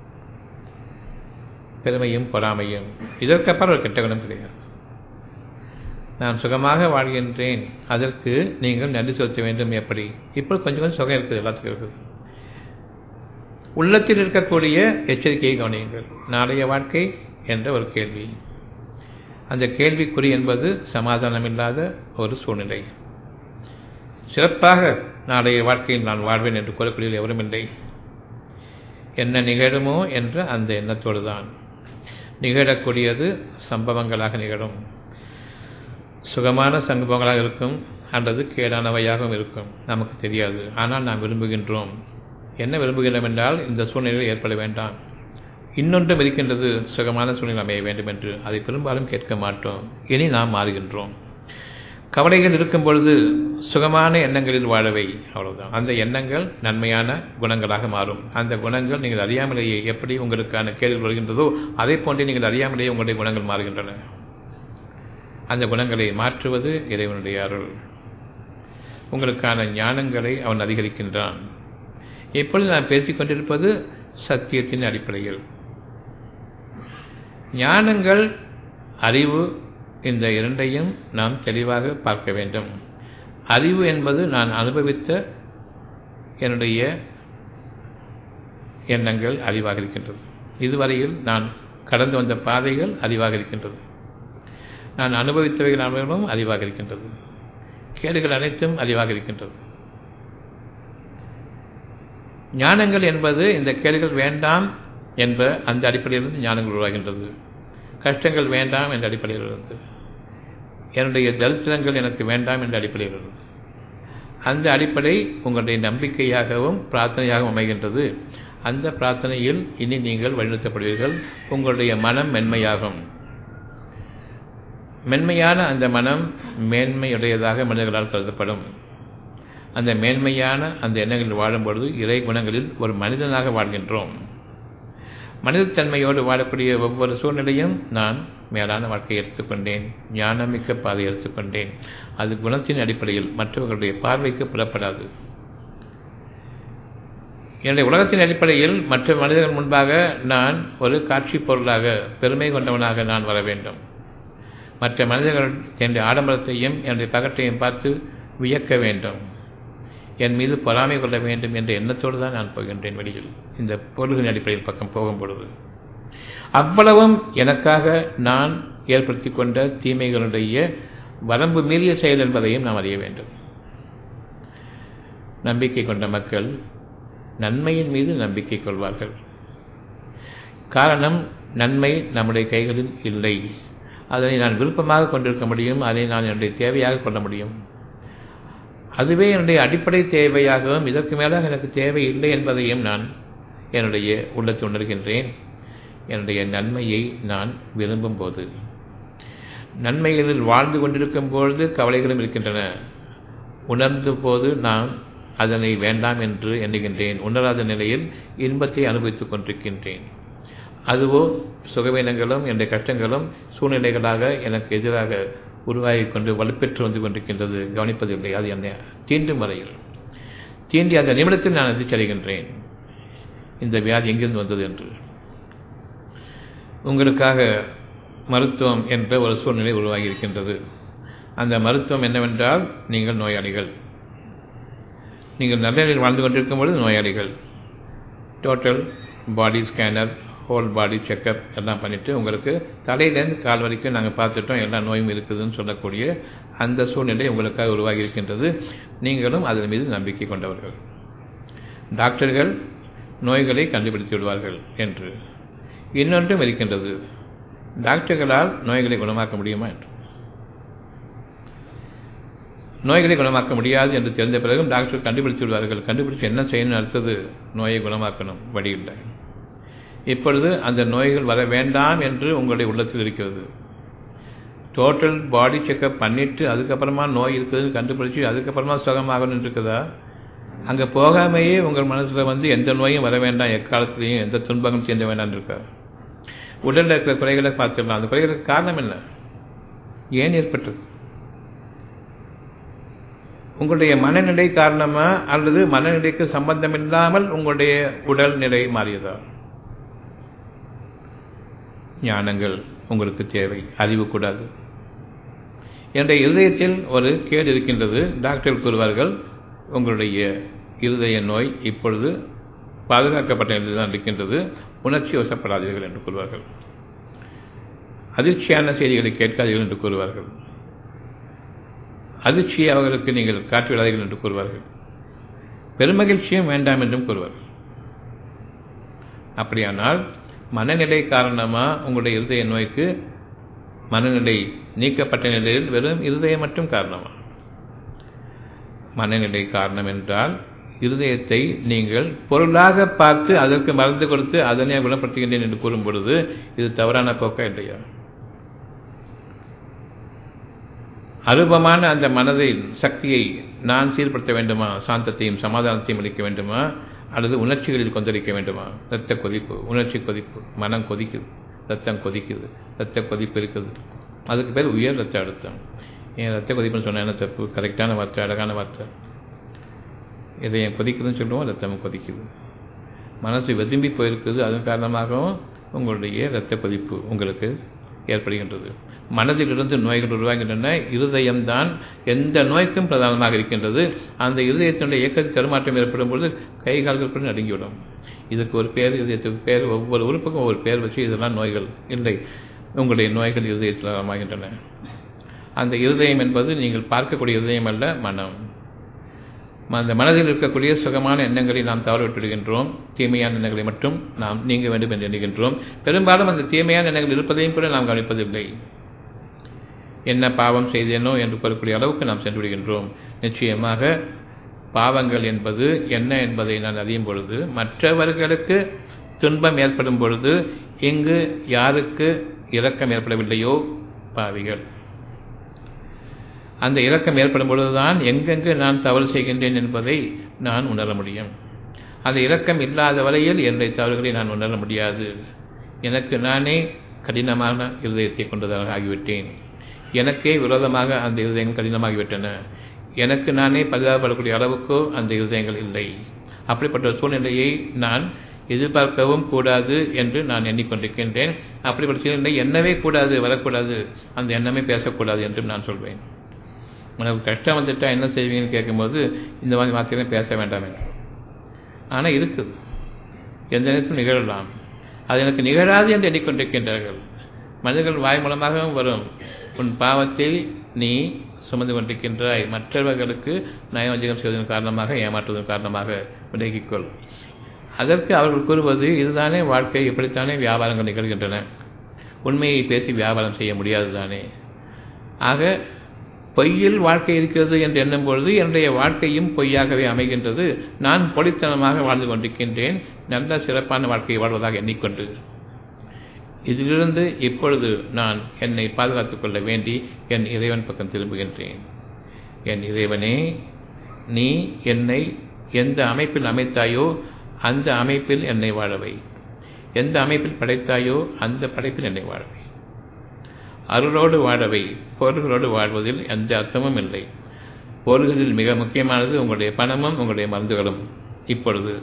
A: பெருமையும் பொறாமையும் இதற்கப்புறம் ஒரு கெட்ட குணம் கிடையாது நான் சுகமாக வாழ்கின்றேன் அதற்கு நீங்கள் நன்றி செலுத்த வேண்டும் எப்படி இப்போ கொஞ்சம் கொஞ்சம் சுகம் இருக்குது எல்லாத்துக்கும் இருக்குது உள்ளத்தில் இருக்கக்கூடிய எச்சரிக்கையை கவனியுங்கள் நாளைய வாழ்க்கை என்ற ஒரு கேள்வி அந்த கேள்விக்குறி என்பது சமாதானமில்லாத ஒரு சூழ்நிலை சிறப்பாக நாளைய வாழ்க்கையில் நான் வாழ்வேன் என்று கூறக்கூடிய எவரும் இல்லை என்ன நிகழுமோ என்ற அந்த எண்ணத்தோடு தான் நிகழக்கூடியது சம்பவங்களாக நிகழும் சுகமான சம்பவங்களாக இருக்கும் அல்லது கேடானவையாகவும் இருக்கும் நமக்கு தெரியாது ஆனால் நாம் விரும்புகின்றோம் என்ன விரும்புகின்றோம் என்றால் இந்த சூழ்நிலையில் ஏற்பட வேண்டாம் இன்னொன்றும் இருக்கின்றது சுகமான சூழ்நிலை அமைய வேண்டும் என்று அதை பெரும்பாலும் கேட்க மாட்டோம் இனி நாம் மாறுகின்றோம் கவலைகள் இருக்கும் பொழுது சுகமான எண்ணங்களில் வாழவை அவ்வளவுதான் அந்த எண்ணங்கள் நன்மையான குணங்களாக மாறும் அந்த குணங்கள் நீங்கள் அறியாமலேயே எப்படி உங்களுக்கான கேள்வி வருகின்றதோ அதை போன்றே நீங்கள் அறியாமலேயே உங்களுடைய குணங்கள் மாறுகின்றன அந்த குணங்களை மாற்றுவது இறைவனுடைய அருள் உங்களுக்கான ஞானங்களை அவன் அதிகரிக்கின்றான் இப்பொழுது நான் பேசிக் கொண்டிருப்பது சத்தியத்தின் அடிப்படையில் ஞானங்கள் அறிவு இந்த இரண்டையும் நாம் தெளிவாக பார்க்க வேண்டும் அறிவு என்பது நான் அனுபவித்த என்னுடைய எண்ணங்கள் அறிவாக இருக்கின்றது இதுவரையில் நான் கடந்து வந்த பாதைகள் அறிவாக இருக்கின்றது நான் அனுபவித்தவைகள் அனைவரும் அறிவாக இருக்கின்றது கேடுகள் அனைத்தும் அறிவாக இருக்கின்றது ஞானங்கள் என்பது இந்த கேடுகள் வேண்டாம் என்ற அந்த அடிப்படையிலிருந்து ஞானங்கள் உருவாகின்றது கஷ்டங்கள் வேண்டாம் என்ற அடிப்படையில் இருந்து என்னுடைய தரித்திரங்கள் எனக்கு வேண்டாம் என்ற அடிப்படையில் இருந்து அந்த அடிப்படை உங்களுடைய நம்பிக்கையாகவும் பிரார்த்தனையாகவும் அமைகின்றது அந்த பிரார்த்தனையில் இனி நீங்கள் வழிநடத்தப்படுவீர்கள் உங்களுடைய மனம் மென்மையாகும் மென்மையான அந்த மனம் மேன்மையுடையதாக மனிதர்களால் கருதப்படும் அந்த மேன்மையான அந்த எண்ணங்களில் வாழும்பொழுது இறை குணங்களில் ஒரு மனிதனாக வாழ்கின்றோம் மனிதத்தன்மையோடு வாழக்கூடிய ஒவ்வொரு சூழ்நிலையும் நான் மேலான வாழ்க்கையை எடுத்துக்கொண்டேன் ஞானமிக்க பாதை எடுத்துக்கொண்டேன் அது குணத்தின் அடிப்படையில் மற்றவர்களுடைய பார்வைக்கு புலப்படாது என்னுடைய உலகத்தின் அடிப்படையில் மற்ற மனிதர்கள் முன்பாக நான் ஒரு காட்சி பொருளாக பெருமை கொண்டவனாக நான் வர வேண்டும் மற்ற மனிதர்கள் என்னுடைய ஆடம்பரத்தையும் என்னுடைய பகட்டையும் பார்த்து வியக்க வேண்டும் என் மீது பொறாமை கொள்ள வேண்டும் என்ற எண்ணத்தோடு தான் நான் போகின்றேன் வெளியில் இந்த பொருள்களின் அடிப்படையில் பக்கம் போகும் பொழுது அவ்வளவும் எனக்காக நான் ஏற்படுத்தி கொண்ட தீமைகளுடைய வரம்பு மீறிய செயல் என்பதையும் நாம் அறிய வேண்டும் நம்பிக்கை கொண்ட மக்கள் நன்மையின் மீது நம்பிக்கை கொள்வார்கள் காரணம் நன்மை நம்முடைய கைகளில் இல்லை அதனை நான் விருப்பமாக கொண்டிருக்க முடியும் அதை நான் என்னுடைய தேவையாக கொள்ள முடியும் அதுவே என்னுடைய அடிப்படை தேவையாகவும் இதற்கு மேலாக எனக்கு தேவை இல்லை என்பதையும் நான் என்னுடைய உள்ளத்தை உணர்கின்றேன் என்னுடைய நன்மையை நான் விரும்பும் போது நன்மைகளில் வாழ்ந்து கொண்டிருக்கும் பொழுது கவலைகளும் இருக்கின்றன உணர்ந்த போது நான் அதனை வேண்டாம் என்று எண்ணுகின்றேன் உணராத நிலையில் இன்பத்தை அனுபவித்துக் கொண்டிருக்கின்றேன் அதுவோ சுகவீனங்களும் என்னுடைய கஷ்டங்களும் சூழ்நிலைகளாக எனக்கு எதிராக உருவாகி கொண்டு வலுப்பெற்று வந்து கொண்டிருக்கின்றது கவனிப்பதில்லை அது என்னை தீண்டும் வரையில் தீண்டி அந்த நிமிடத்தில் நான் அதிர்ச்சடைகின்றேன் இந்த வியாதி எங்கிருந்து வந்தது என்று உங்களுக்காக மருத்துவம் என்ற ஒரு சூழ்நிலை உருவாகி இருக்கின்றது அந்த மருத்துவம் என்னவென்றால் நீங்கள் நோயாளிகள் நீங்கள் நல்ல நிலையில் வாழ்ந்து கொண்டிருக்கும் பொழுது நோயாளிகள் total body scanner whole body checkup எல்லாம் பண்ணிவிட்டு உங்களுக்கு தலையிலேருந்து கால் வரைக்கும் நாங்கள் பார்த்துட்டோம் எல்லா நோயும் இருக்குதுன்னு சொல்லக்கூடிய அந்த சூழ்நிலை உங்களுக்காக உருவாகி இருக்கின்றது நீங்களும் அதன் மீது நம்பிக்கை கொண்டவர்கள் டாக்டர்கள் நோய்களை கண்டுபிடித்து விடுவார்கள் என்று இன்னொன்றும் இருக்கின்றது டாக்டர்களால் நோய்களை குணமாக்க முடியுமா என்று நோய்களை குணமாக்க முடியாது என்று தெரிந்த பிறகும் டாக்டர் கண்டுபிடித்து விடுவார்கள் கண்டுபிடிச்சு என்ன செய்யணும் அடுத்தது நோயை குணமாக்கணும் வழி இல்லை இப்பொழுது அந்த நோய்கள் வர வேண்டாம் என்று உங்களுடைய உள்ளத்தில் இருக்கிறது டோட்டல் பாடி செக்கப் பண்ணிட்டு அதுக்கப்புறமா நோய் இருக்குதுன்னு கண்டுபிடிச்சி அதுக்கப்புறமா சுகமாகணும்னு இருக்குதா அங்கே போகாமையே உங்கள் மனசில் வந்து எந்த நோயும் வர வேண்டாம் எக்காலத்திலையும் எந்த துன்பங்களும் சேர்ந்த வேண்டாம் இருக்கா உடலில் இருக்கிற குறைகளை பார்த்துடலாம் அந்த குறைகளுக்கு காரணம் என்ன ஏன் ஏற்பட்டது உங்களுடைய மனநிலை காரணமா அல்லது மனநிலைக்கு சம்பந்தம் இல்லாமல் உங்களுடைய உடல்நிலை மாறியதா ஞானங்கள் உங்களுக்கு தேவை அறிவு கூடாது என்னுடைய இருதயத்தில் ஒரு கேடு இருக்கின்றது டாக்டர் கூறுவார்கள் உங்களுடைய இருதய நோய் இப்பொழுது பாதுகாக்கப்பட்ட நிலையில் தான் இருக்கின்றது உணர்ச்சி வசப்படாதீர்கள் என்று கூறுவார்கள் அதிர்ச்சியான செய்திகளை கேட்காதீர்கள் என்று கூறுவார்கள் அதிர்ச்சியை அவர்களுக்கு நீங்கள் காட்டிவிடாதீர்கள் என்று கூறுவார்கள் பெருமகிழ்ச்சியும் வேண்டாம் என்றும் கூறுவார்கள் அப்படியானால் மனநிலை காரணமாக உங்களுடைய இருதய நோய்க்கு மனநிலை நீக்கப்பட்ட நிலையில் வெறும் இருதயம் மட்டும் காரணமா மனநிலை காரணம் என்றால் இருதயத்தை நீங்கள் பொருளாக பார்த்து அதற்கு மருந்து கொடுத்து அதனை குணப்படுத்துகின்றேன் என்று கூறும் பொழுது இது தவறான போக்கா இல்லையா அருபமான அந்த மனதை சக்தியை நான் சீர்படுத்த வேண்டுமா சாந்தத்தையும் சமாதானத்தையும் அளிக்க வேண்டுமா அல்லது உணர்ச்சிகளில் கொந்தளிக்க வேண்டுமா ரத்த கொதிப்பு உணர்ச்சி கொதிப்பு மனம் கொதிக்குது ரத்தம் கொதிக்குது ரத்த கொதிப்பு இருக்குது அதுக்கு பேர் உயர் ரத்த அழுத்தம் ஏன் ரத்த கொதிப்புன்னு சொன்ன என்ன தப்பு கரெக்டான வார்த்தை அழகான வார்த்தை இதயம் கொதிக்குதுன்னு சொல்லுவோம் ரத்தம் கொதிக்குது மனசு வெதும்பி போயிருக்குது அதன் காரணமாகவும் உங்களுடைய இரத்த கொதிப்பு உங்களுக்கு ஏற்படுகின்றது மனதிலிருந்து நோய்கள் உருவாகின்றன இருதயம்தான் எந்த நோய்க்கும் பிரதானமாக இருக்கின்றது அந்த இருதயத்தினுடைய இயக்கத்தில் தருமாற்றம் ஏற்படும் பொழுது கை கால்கள் கூட நடுங்கிவிடும் இதுக்கு ஒரு பேர் இதயத்துக்கு பேர் ஒவ்வொரு உறுப்புக்கும் ஒவ்வொரு பேர் வச்சு இதெல்லாம் நோய்கள் இல்லை உங்களுடைய நோய்கள் இருதயத்தில் ஆரம்பமாகின்றன அந்த இருதயம் என்பது நீங்கள் பார்க்கக்கூடிய இருதயம் அல்ல மனம் அந்த மனதில் இருக்கக்கூடிய சுகமான எண்ணங்களை நாம் தவறவிட்டு விடுகின்றோம் தீமையான எண்ணங்களை மட்டும் நாம் நீங்க வேண்டும் என்று எண்ணுகின்றோம் பெரும்பாலும் அந்த தீமையான எண்ணங்கள் இருப்பதையும் கூட நாம் கவனிப்பதில்லை என்ன பாவம் செய்தேனோ என்று கூறக்கூடிய அளவுக்கு நாம் சென்று விடுகின்றோம் நிச்சயமாக பாவங்கள் என்பது என்ன என்பதை நான் அறியும் பொழுது மற்றவர்களுக்கு துன்பம் ஏற்படும் பொழுது இங்கு யாருக்கு இரக்கம் ஏற்படவில்லையோ பாவிகள் அந்த இரக்கம் ஏற்படும் பொழுதுதான் எங்கெங்கு நான் தவறு செய்கின்றேன் என்பதை நான் உணர முடியும் அந்த இரக்கம் இல்லாத வரையில் என்னுடைய தவறுகளை நான் உணர முடியாது எனக்கு நானே கடினமான இருதயத்தை கொண்டதாக ஆகிவிட்டேன் எனக்கே விரோதமாக அந்த இருதயங்கள் கடினமாகிவிட்டன எனக்கு நானே பரிதாபப்படக்கூடிய அளவுக்கு அந்த இருதயங்கள் இல்லை அப்படிப்பட்ட சூழ்நிலையை நான் எதிர்பார்க்கவும் கூடாது என்று நான் எண்ணிக்கொண்டிருக்கின்றேன் அப்படிப்பட்ட சூழ்நிலை எண்ணவே கூடாது வரக்கூடாது அந்த எண்ணமே பேசக்கூடாது என்று நான் சொல்வேன் உனக்கு கஷ்டம் வந்துட்டா என்ன செய்வீங்கன்னு கேட்கும்போது இந்த மாதிரி வார்த்தைகளை பேச வேண்டாம் என்று ஆனால் இருக்குது எந்த நேரத்தில் நிகழலாம் அது எனக்கு நிகழாது என்று எண்ணிக்கொண்டிருக்கின்றார்கள் மனிதர்கள் வாய் மூலமாகவும் வரும் உன் பாவத்தை நீ சுமந்து கொண்டிருக்கின்றாய் மற்றவர்களுக்கு நயவஞ்சகம் செய்வதன் காரணமாக ஏமாற்றுவதன் காரணமாக விலகிக்கொள் அதற்கு அவர்கள் கூறுவது இதுதானே வாழ்க்கை இப்படித்தானே வியாபாரங்கள் நிகழ்கின்றன உண்மையை பேசி வியாபாரம் செய்ய முடியாது தானே ஆக பொய்யில் வாழ்க்கை இருக்கிறது என்று எண்ணும் பொழுது என்னுடைய வாழ்க்கையும் பொய்யாகவே அமைகின்றது நான் பொடித்தனமாக வாழ்ந்து கொண்டிருக்கின்றேன் நல்ல சிறப்பான வாழ்க்கையை வாழ்வதாக எண்ணிக்கொண்டு இதிலிருந்து இப்பொழுது நான் என்னை பாதுகாத்துக் கொள்ள வேண்டி என் இறைவன் பக்கம் திரும்புகின்றேன் என் இறைவனே நீ என்னை எந்த அமைப்பில் அமைத்தாயோ அந்த அமைப்பில் என்னை வாழவை எந்த அமைப்பில் படைத்தாயோ அந்த படைப்பில் என்னை வாழவை அருளோடு வாழவை பொருள்களோடு வாழ்வதில் எந்த அர்த்தமும் இல்லை பொருள்களில் மிக முக்கியமானது உங்களுடைய பணமும் உங்களுடைய மருந்துகளும் இப்பொழுது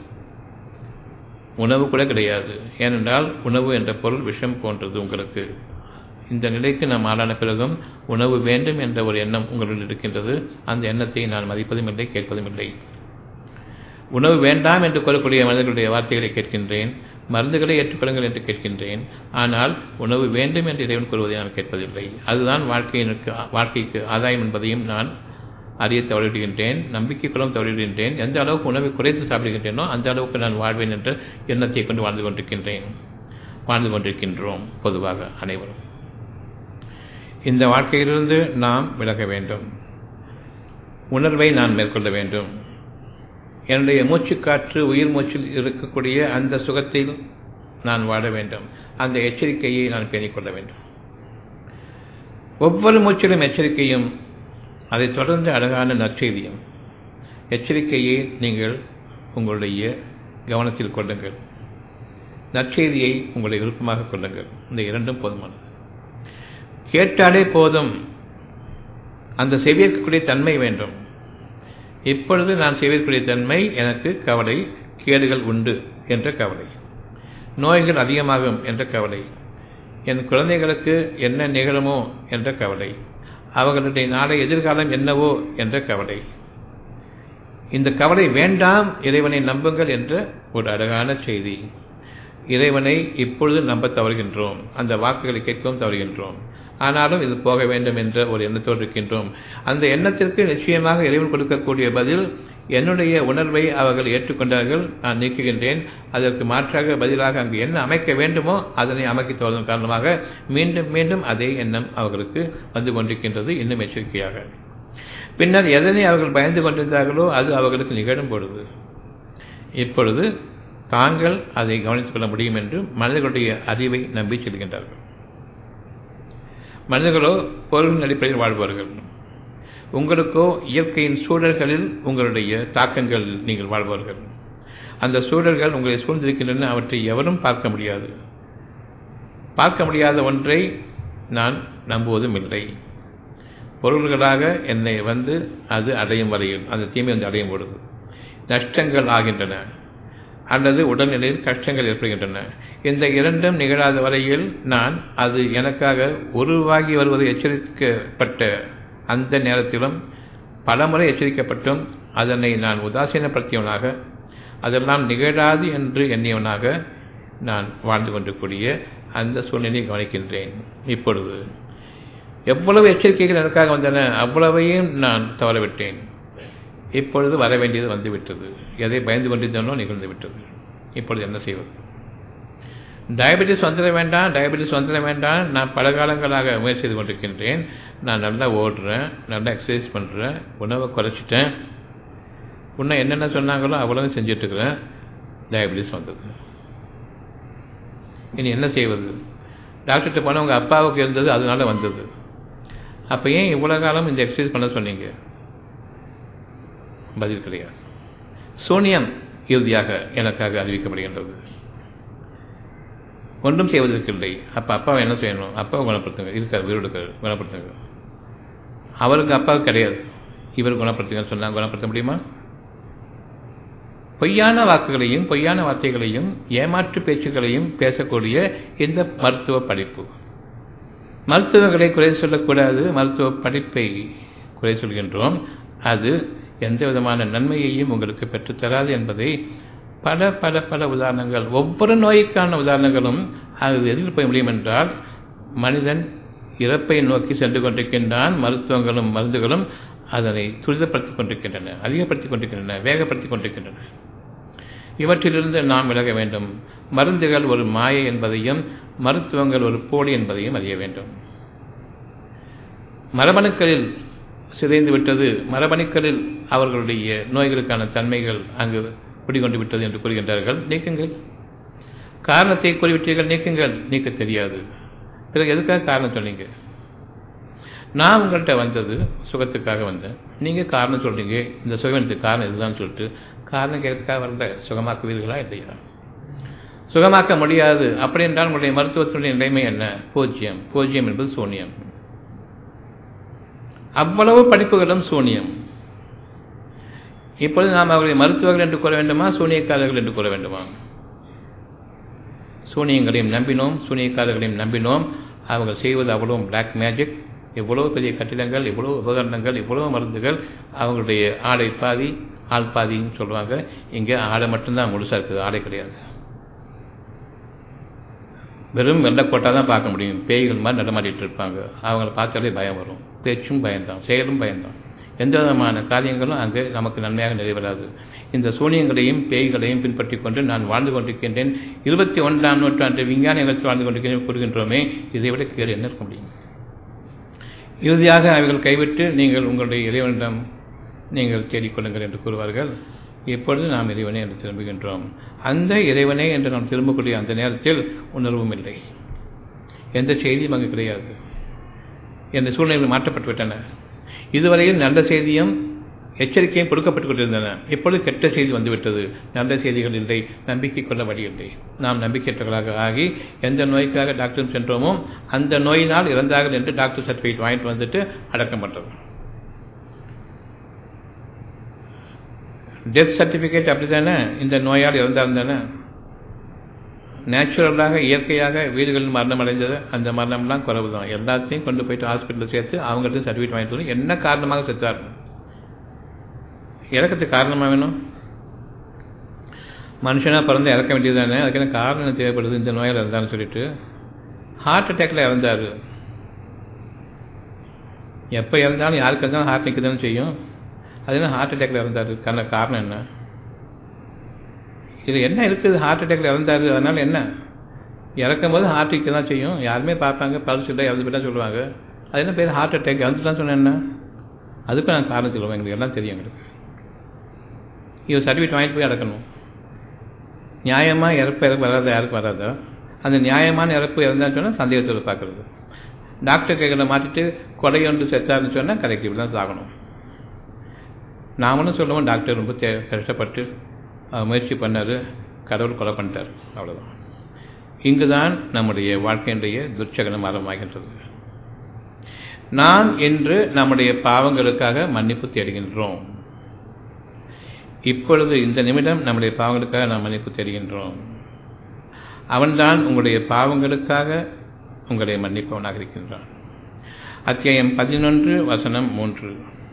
A: உணவு கூட கிடையாது ஏனென்றால் உணவு என்ற பொருள் விஷம் போன்றது உங்களுக்கு இந்த நிலைக்கு நாம் ஆளான பிறகும் உணவு வேண்டும் என்ற ஒரு எண்ணம் உங்களுடன் இருக்கின்றது அந்த எண்ணத்தை நான் மதிப்பதும் இல்லை கேட்பதும் இல்லை உணவு வேண்டாம் என்று கூறக்கூடிய மனிதர்களுடைய வார்த்தைகளை கேட்கின்றேன் மருந்துகளை ஏற்றுக்கொள்ளுங்கள் என்று கேட்கின்றேன் ஆனால் உணவு வேண்டும் என்று இறைவன் கூறுவதை நான் கேட்பதில்லை அதுதான் வாழ்க்கையினுக்கு வாழ்க்கைக்கு ஆதாயம் என்பதையும் நான் அறிய தவறிவிடுகின்றேன் நம்பிக்கைக்குள்ளும் தவறிவிடுகின்றேன் எந்த அளவுக்கு உணவை குறைத்து சாப்பிடுகின்றேனோ அந்த அளவுக்கு நான் வாழ்வேன் என்ற எண்ணத்தை கொண்டு வாழ்ந்து கொண்டிருக்கின்றேன் வாழ்ந்து கொண்டிருக்கின்றோம் பொதுவாக அனைவரும் இந்த வாழ்க்கையிலிருந்து நாம் விலக வேண்டும் உணர்வை நான் மேற்கொள்ள வேண்டும் என்னுடைய மூச்சுக்காற்று உயிர் மூச்சில் இருக்கக்கூடிய அந்த சுகத்தில் நான் வாழ வேண்டும் அந்த எச்சரிக்கையை நான் பேணிக்கொள்ள வேண்டும் ஒவ்வொரு மூச்சிலும் எச்சரிக்கையும் அதைத் தொடர்ந்து அழகான நற்செய்தியும் எச்சரிக்கையை நீங்கள் உங்களுடைய கவனத்தில் கொள்ளுங்கள் நற்செய்தியை உங்களுடைய விருப்பமாக கொள்ளுங்கள் இந்த இரண்டும் போதுமானது கேட்டாலே போதும் அந்த செவியேற்கக்கூடிய தன்மை வேண்டும் இப்பொழுது நான் செய்வதற்குரிய தன்மை எனக்கு கவலை கேடுகள் உண்டு என்ற கவலை நோய்கள் அதிகமாகும் என்ற கவலை என் குழந்தைகளுக்கு என்ன நிகழுமோ என்ற கவலை அவர்களுடைய நாளை எதிர்காலம் என்னவோ என்ற கவலை இந்த கவலை வேண்டாம் இறைவனை நம்புங்கள் என்ற ஒரு அழகான செய்தி இறைவனை இப்பொழுது நம்ப தவறுகின்றோம் அந்த வாக்குகளை கேட்கவும் தவறுகின்றோம் ஆனாலும் இது போக வேண்டும் என்ற ஒரு எண்ணத்தோடு இருக்கின்றோம் அந்த எண்ணத்திற்கு நிச்சயமாக இறைவன் கொடுக்கக்கூடிய பதில் என்னுடைய உணர்வை அவர்கள் ஏற்றுக்கொண்டார்கள் நான் நீக்குகின்றேன் அதற்கு மாற்றாக பதிலாக அங்கு என்ன அமைக்க வேண்டுமோ அதனை அமைக்க தோறும் காரணமாக மீண்டும் மீண்டும் அதே எண்ணம் அவர்களுக்கு வந்து கொண்டிருக்கின்றது இன்னும் எச்சரிக்கையாக பின்னர் எதனை அவர்கள் பயந்து கொண்டிருந்தார்களோ அது அவர்களுக்கு நிகழும் பொழுது இப்பொழுது தாங்கள் அதை கவனித்துக் கொள்ள முடியும் என்று மனிதர்களுடைய அறிவை நம்பி செல்கின்றார்கள் மனிதர்களோ பொருளின் அடிப்படையில் வாழ்வார்கள் உங்களுக்கோ இயற்கையின் சூழல்களில் உங்களுடைய தாக்கங்கள் நீங்கள் வாழ்வார்கள் அந்த சூழல்கள் உங்களை சூழ்ந்திருக்கின்றன அவற்றை எவரும் பார்க்க முடியாது பார்க்க முடியாத ஒன்றை நான் நம்புவதும் இல்லை பொருள்களாக என்னை வந்து அது அடையும் வரையில் அந்த தீமை வந்து அடையும் பொழுது நஷ்டங்கள் ஆகின்றன அல்லது உடல்நிலையில் கஷ்டங்கள் ஏற்படுகின்றன இந்த இரண்டும் நிகழாத வரையில் நான் அது எனக்காக உருவாகி வருவதை எச்சரிக்கப்பட்ட அந்த நேரத்திலும் பலமுறை எச்சரிக்கப்பட்டும் அதனை நான் உதாசீனப்படுத்தியவனாக அதெல்லாம் நிகழாது என்று எண்ணியவனாக நான் வாழ்ந்து கொண்டிருக்கூடிய அந்த சூழ்நிலையை கவனிக்கின்றேன் இப்பொழுது எவ்வளவு எச்சரிக்கைகள் எனக்காக வந்தன அவ்வளவையும் நான் தவறவிட்டேன் இப்பொழுது வர வேண்டியது வந்துவிட்டது எதை பயந்து கொண்டிருந்தனோ நிகழ்ந்து விட்டது இப்பொழுது என்ன செய்வது டயபெட்டிஸ் வந்துட வேண்டாம் டயபெட்டிஸ் வந்துட வேண்டாம் நான் பல காலங்களாக முயற்சி செய்து கொண்டிருக்கின்றேன் நான் நல்லா ஓடுறேன் நல்லா எக்ஸசைஸ் பண்ணுறேன் உணவை குறைச்சிட்டேன் இன்னும் என்னென்ன சொன்னாங்களோ அவ்வளவு செஞ்சிட்ருக்கிறேன் டயபெட்டிஸ் வந்தது இனி என்ன செய்வது டாக்டர்கிட்ட போனால் உங்கள் அப்பாவுக்கு இருந்தது அதனால வந்தது அப்போ ஏன் இவ்வளோ காலம் இந்த எக்ஸசைஸ் பண்ண சொன்னீங்க பதில் கிடையாது சோனியம் இறுதியாக எனக்காக அறிவிக்கப்படுகின்றது ஒன்றும் செய்வதற்கில்லை அப்போ அப்பாவை என்ன செய்யணும் அப்பாவை குணப்படுத்துங்க இருக்கார் உயிரோடு குணப்படுத்துங்க அவருக்கு அப்பாவுக்கு கிடையாது இவர் குணப்படுத்துங்கன்னு சொன்னால் குணப்படுத்த முடியுமா பொய்யான வாக்குகளையும் பொய்யான வார்த்தைகளையும் ஏமாற்று பேச்சுக்களையும் பேசக்கூடிய இந்த மருத்துவ படிப்பு மருத்துவங்களை குறை சொல்லக்கூடாது மருத்துவ படிப்பை குறை சொல்கின்றோம் அது எந்த விதமான நன்மையையும் உங்களுக்கு பெற்றுத்தராது என்பதை பல பல பல உதாரணங்கள் ஒவ்வொரு நோய்க்கான உதாரணங்களும் அது எதில் போய் முடியும் என்றால் மனிதன் இறப்பை நோக்கி சென்று கொண்டிருக்கின்றான் மருத்துவங்களும் மருந்துகளும் அதனை துரிதப்படுத்திக் கொண்டிருக்கின்றன அதிகப்படுத்திக் கொண்டிருக்கின்றன வேகப்படுத்திக் கொண்டிருக்கின்றன இவற்றிலிருந்து நாம் விலக வேண்டும் மருந்துகள் ஒரு மாயை என்பதையும் மருத்துவங்கள் ஒரு போலி என்பதையும் அறிய வேண்டும் மரபணுக்களில் சிதைந்து விட்டது மரபணுக்களில் அவர்களுடைய நோய்களுக்கான தன்மைகள் அங்கு குடிகொண்டு விட்டது என்று கூறுகின்றார்கள் நீக்குங்கள் காரணத்தை கூறிவிட்டீர்கள் நீக்குங்கள் நீக்க தெரியாது பிறகு எதுக்காக காரணம் சொன்னீங்க நான் உங்கள்கிட்ட வந்தது சுகத்துக்காக வந்தேன் நீங்கள் காரணம் சொல்கிறீங்க இந்த சுகவீனத்துக்கு காரணம் இதுதான் சொல்லிட்டு காரணம் கேட்கறதுக்காக வரல சுகமாக்குவீர்களா இல்லையா சுகமாக்க முடியாது அப்படி என்றால் உங்களுடைய மருத்துவத்தினுடைய நிலைமை என்ன பூஜ்யம் பூஜ்யம் என்பது சூன்யம் அவ்வளவு படிப்புகளும் சூன்யம் இப்பொழுது நாம் அவர்களை மருத்துவர்கள் என்று கூற வேண்டுமா சூனியக்காரர்கள் என்று கூற வேண்டுமா சூனியங்களையும் நம்பினோம் சூனியக்காரர்களையும் நம்பினோம் அவர்கள் செய்வது அவ்வளவு பிளாக் மேஜிக் எவ்வளவு பெரிய கட்டிடங்கள் எவ்வளவு உபகரணங்கள் எவ்வளவு மருந்துகள் அவங்களுடைய ஆடை பாதி ஆள் பாதின்னு சொல்லுவாங்க இங்கே ஆடை மட்டும்தான் முழுசாக இருக்குது ஆடை கிடையாது வெறும் வெள்ளக்கோட்டா தான் பார்க்க முடியும் பேய்கள் மாதிரி நடமாடிட்டு இருப்பாங்க அவங்கள பார்த்தாலே பயம் வரும் பேச்சும் பயம்தான் செயலும் பயம்தான் எந்த விதமான காரியங்களும் அங்கே நமக்கு நன்மையாக நிறைவேறாது இந்த சூனியங்களையும் பேய்களையும் பின்பற்றி கொண்டு நான் வாழ்ந்து கொண்டிருக்கின்றேன் இருபத்தி ஒன்றாம் நூற்றாண்டு விஞ்ஞான நிகழ்ச்சி வாழ்ந்து கொண்டிருக்கிறேன் கூறுகின்றோமே இதை விட கேடு என்ன இருக்க முடியும் இறுதியாக அவைகள் கைவிட்டு நீங்கள் உங்களுடைய இறைவனிடம் நீங்கள் தேடிக்கொள்ளுங்கள் என்று கூறுவார்கள் இப்பொழுது நாம் இறைவனே என்று திரும்புகின்றோம் அந்த இறைவனே என்று நாம் திரும்பக்கூடிய அந்த நேரத்தில் உணர்வும் இல்லை எந்த செய்தியும் அங்கு கிடையாது என்ற சூழ்நிலைகள் மாற்றப்பட்டு விட்டன இதுவரையில் நல்ல செய்தியும் எச்சரிக்கையும் கொடுக்கப்பட்டுக் கொண்டிருந்தன இப்பொழுது கெட்ட செய்தி வந்துவிட்டது நல்ல செய்திகள் இல்லை நம்பிக்கை கொள்ள வழி இல்லை நாம் நம்பிக்கையற்றவர்களாக ஆகி எந்த நோய்க்காக டாக்டர் சென்றோமோ அந்த நோயினால் இறந்தார்கள் என்று டாக்டர் சர்டிஃபிகேட் வாங்கிட்டு வந்துட்டு அடக்கம் பண்ணுறது டெத் சர்டிஃபிகேட் அப்படி தானே இந்த நோயால் இறந்தார் தானே நேச்சுரலாக இயற்கையாக வீடுகளில் மரணம் அடைந்தது அந்த மரணம்லாம் குறைவு தான் எல்லாத்தையும் கொண்டு போயிட்டு ஹாஸ்பிட்டலில் சேர்த்து அவங்கள்ட்ட சர்டிஃபிகேட் வாங்கிட்டு வந்து என்ன காரணமாக செத்தார் இறக்கத்துக்கு காரணமாக வேணும் மனுஷனாக பிறந்து இறக்க வேண்டியது தானே அதுக்கு என்ன காரணம் தேவைப்படுது இந்த நோயால் இறந்தான்னு சொல்லிட்டு ஹார்ட் அட்டாக்ல இறந்தார் எப்போ இறந்தாலும் யாருக்கு இருந்தாலும் ஹார்ட் நிற்க தானே செய்யும் அது என்ன ஹார்ட் அட்டாக்ல இறந்தார் காரண காரணம் என்ன இது என்ன இருக்குது ஹார்ட் அட்டாக்ல இறந்தார் அதனால என்ன இறக்கும் போது ஹார்ட் நிற்க தான் செய்யும் யாருமே பார்ப்பாங்க பல்ஸ் இல்லை இறந்து போயிட்டா சொல்லுவாங்க அது என்ன பேர் ஹார்ட் அட்டாக் இறந்துட்டான்னு சொன்னேன் என்ன அதுக்கும் நான் காரணம் சொல்லுவேன் எங்களுக்கு எல்லாம் தெரியும் எங்களுக்கு இவர் சர்டிஃபிகேட் வாங்கிட்டு போய் அடக்கணும் நியாயமாக இறப்பு இறப்பு வராதா யாருக்கு வராதா அந்த நியாயமான இறப்பு இறந்தான்னு சொன்னால் சந்தேகத்தில் பார்க்குறது டாக்டர் கைகளை மாட்டிட்டு கொலை ஒன்று செத்தாருன்னு சொன்னால் கரெக்ட் இப்படி தான் சாகணும் நாமளும் சொல்லுவோம் டாக்டர் ரொம்ப தே கஷ்டப்பட்டு முயற்சி பண்ணார் கடவுள் கொலை பண்ணிட்டார் அவ்வளோதான் இங்கு தான் நம்முடைய வாழ்க்கையினுடைய துர்ச்சகனம் ஆரம்பமாகின்றது நான் என்று நம்முடைய பாவங்களுக்காக மன்னிப்பு தேடுகின்றோம் இப்பொழுது இந்த நிமிடம் நம்முடைய பாவங்களுக்காக நாம் மன்னிப்பு தேடுகின்றோம் அவன்தான் உங்களுடைய பாவங்களுக்காக உங்களை மன்னிப்பவனாக இருக்கின்றான் அத்தியாயம் பதினொன்று வசனம் மூன்று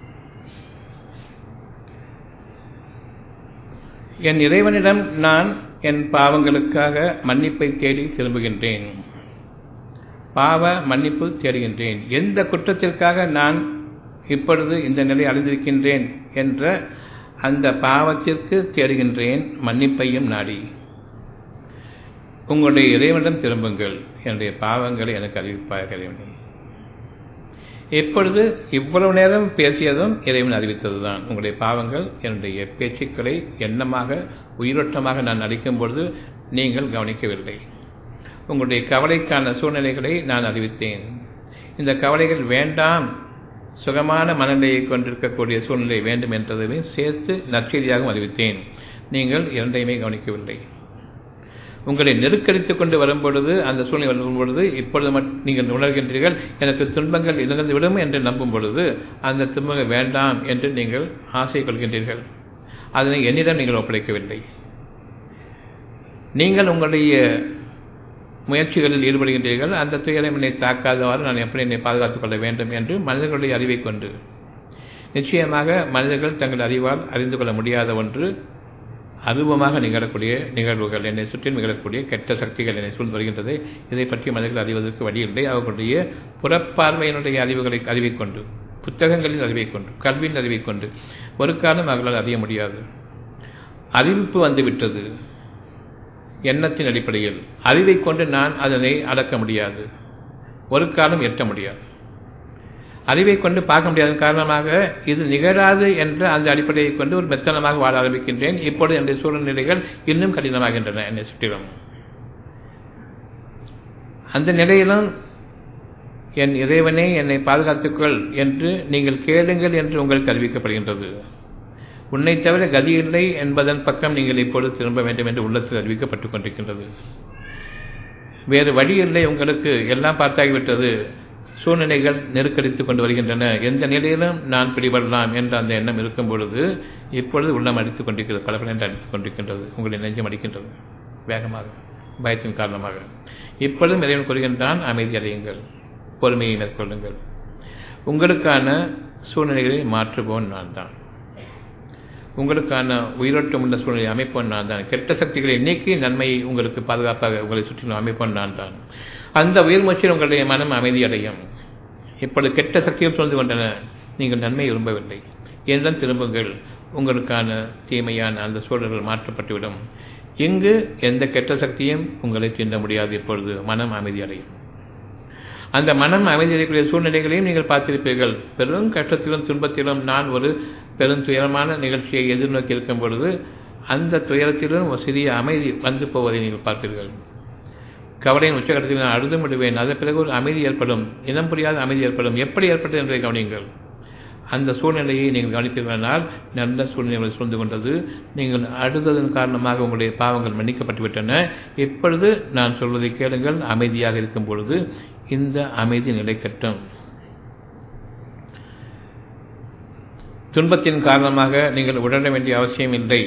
A: என் இறைவனிடம் நான் என் பாவங்களுக்காக மன்னிப்பை தேடி திரும்புகின்றேன் பாவ மன்னிப்பு தேடுகின்றேன் எந்த குற்றத்திற்காக நான் இப்பொழுது இந்த நிலை அடைந்திருக்கின்றேன் என்ற அந்த பாவத்திற்கு தேடுகின்றேன் மன்னிப்பையும் நாடி உங்களுடைய இறைவனிடம் திரும்புங்கள் என்னுடைய பாவங்களை எனக்கு அறிவிப்பாக இறைவனே எப்பொழுது இவ்வளவு நேரம் பேசியதும் இறைவன் அறிவித்ததுதான் உங்களுடைய பாவங்கள் என்னுடைய பேச்சுக்களை எண்ணமாக உயிரோட்டமாக நான் நடிக்கும் பொழுது நீங்கள் கவனிக்கவில்லை உங்களுடைய கவலைக்கான சூழ்நிலைகளை நான் அறிவித்தேன் இந்த கவலைகள் வேண்டாம் சுகமான மனநிலையை கொண்டிருக்கக்கூடிய சூழ்நிலை வேண்டும் என்றதையும் சேர்த்து நற்செய்தியாகவும் அறிவித்தேன் நீங்கள் இரண்டையுமே கவனிக்கவில்லை உங்களை நெருக்கடித்துக் கொண்டு வரும்பொழுது அந்த சூழ்நிலை வரும் பொழுது இப்பொழுது மட்டும் நீங்கள் உணர்கின்றீர்கள் எனக்கு துன்பங்கள் இழந்து விடும் என்று நம்பும் பொழுது அந்த துன்பங்கள் வேண்டாம் என்று நீங்கள் ஆசை கொள்கின்றீர்கள் அதனை என்னிடம் நீங்கள் ஒப்படைக்கவில்லை நீங்கள் உங்களுடைய முயற்சிகளில் ஈடுபடுகின்றீர்கள் அந்த துயரம் என்னை தாக்காதவாறு நான் எப்படி என்னை பாதுகாத்துக் கொள்ள வேண்டும் என்று மனிதர்களுடைய அறிவை கொண்டு நிச்சயமாக மனிதர்கள் தங்கள் அறிவால் அறிந்து கொள்ள முடியாத ஒன்று அருவமாக நிகழக்கூடிய நிகழ்வுகள் என்னை சுற்றி நிகழக்கூடிய கெட்ட சக்திகள் என்னை சூழ்ந்து வருகின்றது இதை பற்றி மனிதர்கள் அறிவதற்கு வழியில்லை அவர்களுடைய புறப்பார்வையினுடைய அறிவுகளை அறிவைக் கொண்டு புத்தகங்களின் அறிவைக் கொண்டு கல்வியின் அறிவைக் கொண்டு ஒரு காலம் அவர்களால் அறிய முடியாது அறிவிப்பு வந்துவிட்டது எண்ணத்தின் அடிப்படையில் அறிவை கொண்டு நான் அதனை அடக்க முடியாது ஒரு காலம் எட்ட முடியாது அறிவை கொண்டு பார்க்க முடியாத காரணமாக இது நிகழாது என்ற அந்த அடிப்படையை கொண்டு ஒரு மெத்தனமாக வாழ ஆரம்பிக்கின்றேன் இப்பொழுது என்னுடைய சூழ்நிலைகள் இன்னும் கடினமாகின்றன என்னை சுற்றிலும் அந்த நிலையிலும் என் இறைவனே என்னை பாதுகாத்துக்கொள் என்று நீங்கள் கேளுங்கள் என்று உங்களுக்கு அறிவிக்கப்படுகின்றது உன்னை தவிர கதி இல்லை என்பதன் பக்கம் நீங்கள் இப்பொழுது திரும்ப வேண்டும் என்று உள்ளத்தில் அறிவிக்கப்பட்டுக் கொண்டிருக்கின்றது வேறு வழி இல்லை உங்களுக்கு எல்லாம் பார்த்தாகிவிட்டது சூழ்நிலைகள் நெருக்கடித்துக் கொண்டு வருகின்றன எந்த நிலையிலும் நான் பிடிபடலாம் என்ற அந்த எண்ணம் இருக்கும் பொழுது இப்பொழுது உள்ளம் அடித்துக் கொண்டிருக்கிறது பல பல என்று அடித்துக் கொண்டிருக்கின்றது உங்களுடைய நெஞ்சம் அடிக்கின்றது வேகமாக பயத்தின் காரணமாக இப்பொழுதும் இறைவன் கூறுகின்றான் அமைதி அடையுங்கள் பொறுமையை மேற்கொள்ளுங்கள் உங்களுக்கான சூழ்நிலைகளை மாற்றுபவன் நான் தான் உங்களுக்கான உயிரோட்டம் உள்ள சூழ்நிலை அமைப்பவன் நான் தான் கெட்ட சக்திகளை நீக்கி நன்மையை உங்களுக்கு பாதுகாப்பாக உங்களை சுற்றிலும் அமைப்பவன் நான் தான் அந்த உயிர் மூச்சில் உங்களுடைய மனம் அமைதி அடையும் இப்பொழுது கெட்ட சக்திகள் சூழ்ந்து கொண்டன நீங்கள் நன்மை விரும்பவில்லை என்றும் திரும்புங்கள் உங்களுக்கான தீமையான அந்த சூழல்கள் மாற்றப்பட்டுவிடும் இங்கு எந்த கெட்ட சக்தியும் உங்களை தீண்ட முடியாது இப்பொழுது மனம் அமைதி அடையும் அந்த மனம் அமைதியடையக்கூடிய சூழ்நிலைகளையும் நீங்கள் பார்த்திருப்பீர்கள் பெரும் கஷ்டத்திலும் துன்பத்திலும் நான் ஒரு பெரும் துயரமான நிகழ்ச்சியை எதிர்நோக்கி இருக்கும் பொழுது அந்த துயரத்திலும் ஒரு சிறிய அமைதி வந்து போவதை நீங்கள் பார்ப்பீர்கள் கவலையின் உச்சகட்டத்தில் நான் அழுது விடுவேன் அதன் பிறகு ஒரு அமைதி ஏற்படும் இனம் புரியாத அமைதி ஏற்படும் எப்படி ஏற்பட்டது என்பதை கவனியுங்கள் அந்த சூழ்நிலையை நீங்கள் கவனிப்பீர்களானால் நல்ல சூழ்நிலைகளை சூழ்ந்து கொண்டது நீங்கள் அழுததன் காரணமாக உங்களுடைய பாவங்கள் மன்னிக்கப்பட்டுவிட்டன இப்பொழுது நான் சொல்வதை கேளுங்கள் அமைதியாக இருக்கும் பொழுது இந்த அமைதி நிலைக்கட்டும் துன்பத்தின் காரணமாக நீங்கள் உடன வேண்டிய அவசியம் இல்லை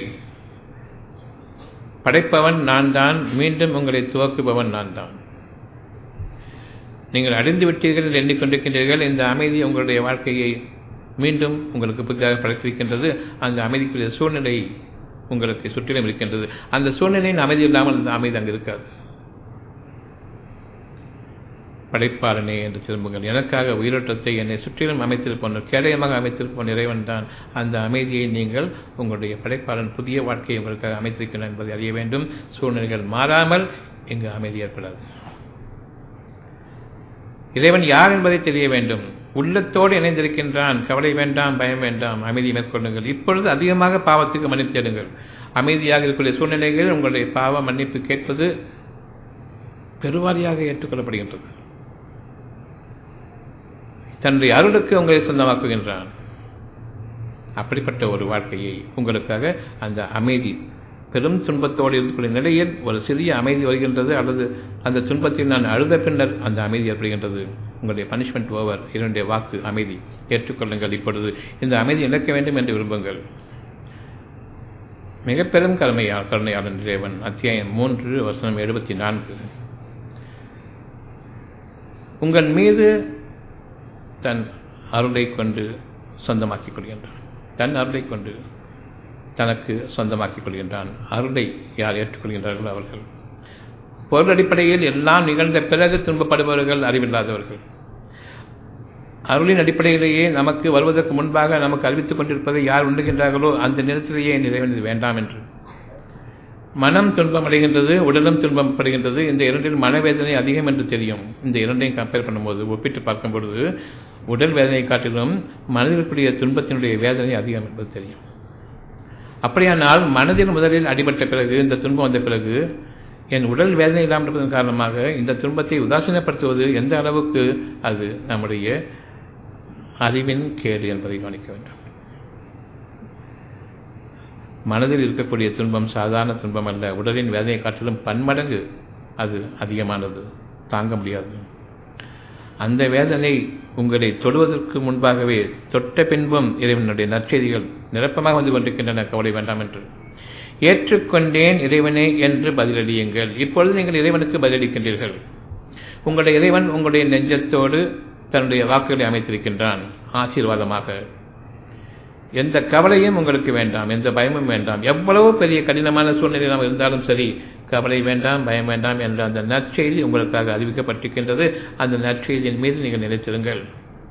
A: படைப்பவன் நான் தான் மீண்டும் உங்களை துவக்குபவன் நான் தான் நீங்கள் அடைந்து விட்டீர்கள் எண்ணிக்கொண்டிருக்கின்றீர்கள் இந்த அமைதி உங்களுடைய வாழ்க்கையை மீண்டும் உங்களுக்கு புதிதாக படைத்திருக்கின்றது அந்த அமைதிக்குரிய சூழ்நிலை உங்களுக்கு சுற்றிலும் இருக்கின்றது அந்த சூழ்நிலையின் அமைதி இல்லாமல் அந்த அமைதி அங்கு இருக்காது படைப்பாளனே என்று திரும்புங்கள் எனக்காக உயிரோட்டத்தை என்னை சுற்றிலும் அமைத்திருப்போன் கேடயமாக அமைத்திருப்போன் இறைவன் தான் அந்த அமைதியை நீங்கள் உங்களுடைய படைப்பாளன் புதிய வாழ்க்கையை உங்களுக்காக அமைத்திருக்கிறார் என்பதை அறிய வேண்டும் சூழ்நிலைகள் மாறாமல் இங்கு அமைதி ஏற்படாது இறைவன் யார் என்பதை தெரிய வேண்டும் உள்ளத்தோடு இணைந்திருக்கின்றான் கவலை வேண்டாம் பயம் வேண்டாம் அமைதி மேற்கொள்ளுங்கள் இப்பொழுது அதிகமாக பாவத்துக்கு மன்னிப்பு தேடுங்கள் அமைதியாக இருக்கக்கூடிய சூழ்நிலைகளில் உங்களுடைய பாவ மன்னிப்பு கேட்பது பெருவாரியாக ஏற்றுக்கொள்ளப்படுகின்றது தன்னுடைய அருளுக்கு உங்களை சொந்தமாக்குகின்றான் அப்படிப்பட்ட ஒரு வாழ்க்கையை உங்களுக்காக அந்த அமைதி பெரும் துன்பத்தோடு இருக்கக்கூடிய நிலையில் ஒரு சிறிய அமைதி வருகின்றது அல்லது அந்த துன்பத்தில் நான் அழுத பின்னர் அந்த அமைதி ஏற்படுகின்றது உங்களுடைய பனிஷ்மெண்ட் ஓவர் என்னுடைய வாக்கு அமைதி ஏற்றுக்கொள்ளுங்கள் இப்பொழுது இந்த அமைதி இழக்க வேண்டும் என்று விரும்புங்கள் மிக பெரும் கருமையா கருணையாளன் இறைவன் அத்தியாயம் மூன்று வசனம் எழுபத்தி நான்கு உங்கள் மீது தன் அருளை கொண்டு சொந்தமாக்கிக் கொள்கின்றான் தன் அருளை கொண்டு தனக்கு சொந்தமாக்கிக் கொள்கின்றான் அருளை யார் ஏற்றுக்கொள்கின்றார்களோ அவர்கள் பொருள் அடிப்படையில் எல்லாம் நிகழ்ந்த பிறகு துன்பப்படுபவர்கள் அறிவில்லாதவர்கள் அருளின் அடிப்படையிலேயே நமக்கு வருவதற்கு முன்பாக நமக்கு அறிவித்துக் கொண்டிருப்பதை யார் உண்டுகின்றார்களோ அந்த நேரத்திலேயே நிறைவேறது வேண்டாம் என்று மனம் துன்பமடைகின்றது உடலும் துன்பப்படுகின்றது இந்த இரண்டில் மனவேதனை அதிகம் என்று தெரியும் இந்த இரண்டையும் கம்பேர் பண்ணும்போது ஒப்பிட்டு பார்க்கும் பொழுது உடல் வேதனை காட்டிலும் மனதிற்குரிய துன்பத்தினுடைய வேதனை அதிகம் என்பது தெரியும் அப்படியானால் மனதில் முதலில் அடிபட்ட பிறகு இந்த துன்பம் வந்த பிறகு என் உடல் வேதனை இல்லாமல் இருப்பதன் காரணமாக இந்த துன்பத்தை உதாசீனப்படுத்துவது எந்த அளவுக்கு அது நம்முடைய அறிவின் கேடு என்பதை கவனிக்க வேண்டும் மனதில் இருக்கக்கூடிய துன்பம் சாதாரண துன்பம் அல்ல உடலின் வேதனையை காட்டிலும் பன்மடங்கு அது அதிகமானது தாங்க முடியாது அந்த வேதனை உங்களை தொடுவதற்கு முன்பாகவே தொட்ட பின்பும் இறைவனுடைய நற்செய்திகள் நிரப்பமாக வந்து கொண்டிருக்கின்றன கவலை வேண்டாம் என்று ஏற்றுக்கொண்டேன் இறைவனே என்று பதிலளியுங்கள் இப்பொழுது நீங்கள் இறைவனுக்கு பதிலளிக்கின்றீர்கள் உங்களுடைய இறைவன் உங்களுடைய நெஞ்சத்தோடு தன்னுடைய வாக்குகளை அமைத்திருக்கின்றான் ஆசீர்வாதமாக எந்த கவலையும் உங்களுக்கு வேண்டாம் எந்த பயமும் வேண்டாம் எவ்வளவு பெரிய கடினமான சூழ்நிலை நாம் இருந்தாலும் சரி கவலை வேண்டாம் பயம் வேண்டாம் என்ற அந்த நற்செய்தி உங்களுக்காக அறிவிக்கப்பட்டிருக்கின்றது அந்த நற்செய்தியின் மீது நீங்கள் நிலைத்திருங்கள்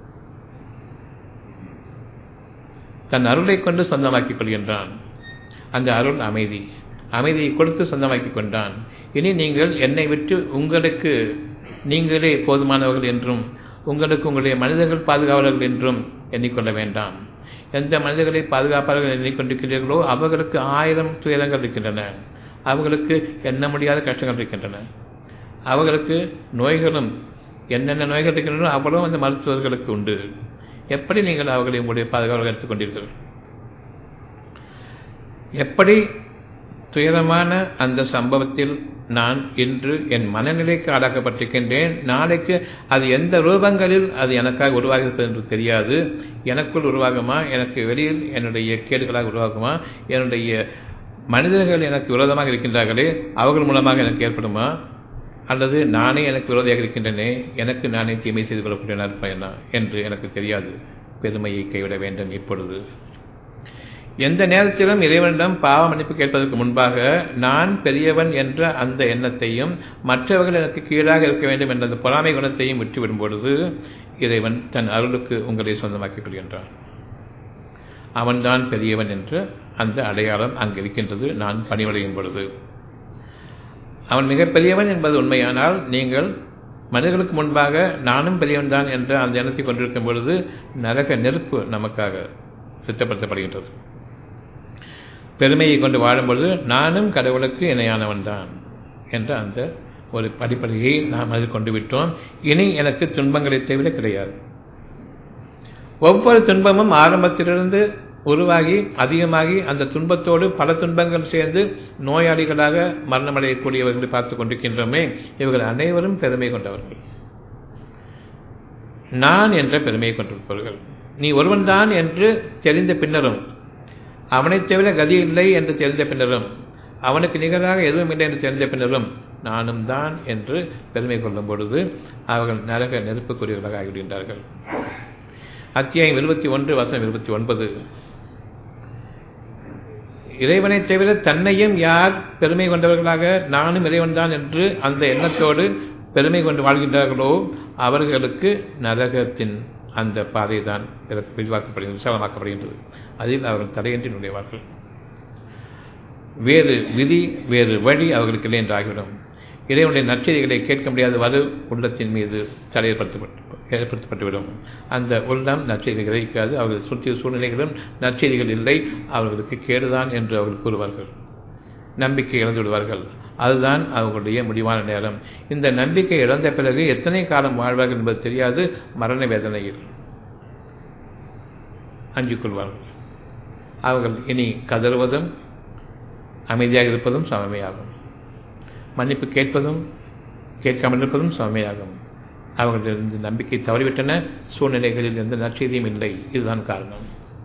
A: தன் அருளை கொண்டு சொந்தமாக்கிக் கொள்கின்றான் அந்த அருள் அமைதி அமைதியை கொடுத்து சொந்தமாக்கிக் கொண்டான் இனி நீங்கள் என்னை விட்டு உங்களுக்கு நீங்களே போதுமானவர்கள் என்றும் உங்களுக்கு உங்களுடைய மனிதர்கள் பாதுகாவலர்கள் என்றும் எண்ணிக்கொள்ள வேண்டாம் எந்த மனிதர்களை பாதுகாப்பாளர்கள் எண்ணிக்கொண்டிருக்கிறீர்களோ அவர்களுக்கு ஆயிரம் துயரங்கள் இருக்கின்றன அவர்களுக்கு எண்ண முடியாத கஷ்டங்கள் இருக்கின்றன அவர்களுக்கு நோய்களும் என்னென்ன நோய்கள் இருக்கின்றனோ அவ்வளவு அந்த மருத்துவர்களுக்கு உண்டு எப்படி நீங்கள் அவர்களை உங்களுடைய பாதுகாவலாக எடுத்துக்கொண்டீர்கள் எப்படி துயரமான அந்த சம்பவத்தில் நான் இன்று என் மனநிலைக்கு ஆளாக்கப்பட்டிருக்கின்றேன் நாளைக்கு அது எந்த ரூபங்களில் அது எனக்காக உருவாகிறது என்று தெரியாது எனக்குள் உருவாகுமா எனக்கு வெளியில் என்னுடைய கேடுகளாக உருவாகுமா என்னுடைய மனிதர்கள் எனக்கு விரோதமாக இருக்கின்றார்களே அவர்கள் மூலமாக எனக்கு ஏற்படுமா அல்லது நானே எனக்கு விரோதியாக இருக்கின்றனே எனக்கு நானே தீமை செய்து கொள்ளக்கூடிய நற்பயனா என்று எனக்கு தெரியாது பெருமையை கைவிட வேண்டும் இப்பொழுது எந்த நேரத்திலும் இறைவனிடம் பாவ மன்னிப்பு கேட்பதற்கு முன்பாக நான் பெரியவன் என்ற அந்த எண்ணத்தையும் மற்றவர்கள் எனக்கு கீழாக இருக்க வேண்டும் என்ற அந்த பொறாமை குணத்தையும் விட்டுவிடும் பொழுது இறைவன் தன் அருளுக்கு உங்களை சொந்தமாக்கிக் கொள்கின்றான் அவன்தான் பெரியவன் என்று அந்த அடையாளம் அங்கு இருக்கின்றது நான் பணிவடையும் பொழுது அவன் மிகப்பெரியவன் என்பது உண்மையானால் நீங்கள் மனிதர்களுக்கு முன்பாக நானும் பெரியவன் தான் என்ற அந்த எண்ணத்தை கொண்டிருக்கும் பொழுது நரக நெருப்பு நமக்காக சித்தப்படுத்தப்படுகின்றது பெருமையை கொண்டு வாழும்பொழுது நானும் கடவுளுக்கு இணையானவன் தான் என்ற அந்த ஒரு படிப்படியை நாம் அதில் கொண்டு விட்டோம் இனி எனக்கு துன்பங்களை தவிர கிடையாது ஒவ்வொரு துன்பமும் ஆரம்பத்திலிருந்து உருவாகி அதிகமாகி அந்த துன்பத்தோடு பல துன்பங்கள் சேர்ந்து நோயாளிகளாக மரணமடையக்கூடியவர்களை பார்த்து கொண்டிருக்கின்றோமே இவர்கள் அனைவரும் பெருமை கொண்டவர்கள் நான் என்ற பெருமையை கொண்டிருப்பவர்கள் நீ ஒருவன்தான் என்று தெரிந்த பின்னரும் அவனைத் தவிர கதி இல்லை என்று தெரிந்த பின்னரும் அவனுக்கு நிகராக எதுவும் இல்லை என்று தெரிந்த பின்னரும் நானும் தான் என்று பெருமை கொள்ளும் பொழுது அவர்கள் நரக நெருப்புக்குரியவர்களாக ஆகிவிடுகின்றார்கள் அத்தியாயம் இருபத்தி ஒன்று வசனம் இருபத்தி ஒன்பது இறைவனை தவிர தன்னையும் யார் பெருமை கொண்டவர்களாக நானும் இறைவன் தான் என்று அந்த எண்ணத்தோடு பெருமை கொண்டு வாழ்கின்றார்களோ அவர்களுக்கு நரகத்தின் அந்த பாதை தான் விரிவாக்கப்படுகிறது விசாலமாக்கப்படுகின்றது அதில் அவர்கள் தடையின்றி நுழைவார்கள் வேறு விதி வேறு வழி அவர்களுக்கு இல்லை என்று ஆகிவிடும் இறைவனுடைய நற்செய்திகளை கேட்க முடியாத வலு உள்ளத்தின் மீது தடையப்படுத்தப்பட்டு ஏற்படுத்தப்பட்டுவிடும் அந்த உள்ளம் நற்செய்தி கிரகிக்காது அவர்கள் சுற்றிய சூழ்நிலைகளும் நற்செய்திகள் இல்லை அவர்களுக்கு கேடுதான் என்று அவர்கள் கூறுவார்கள் நம்பிக்கை இழந்து விடுவார்கள் அதுதான் அவர்களுடைய முடிவான நேரம் இந்த நம்பிக்கை இழந்த பிறகு எத்தனை காலம் வாழ்வார்கள் என்பது தெரியாது மரண வேதனையில் அஞ்சு கொள்வார்கள் அவர்கள் இனி கதறுவதும் அமைதியாக இருப்பதும் சமமையாகும் மன்னிப்பு கேட்பதும் கேட்காமல் இருப்பதும் சமமையாகும் அவர்களிருந்து நம்பிக்கை தவறிவிட்டன சூழ்நிலைகளில் எந்த நற்செய்தியும் இல்லை இதுதான் காரணம்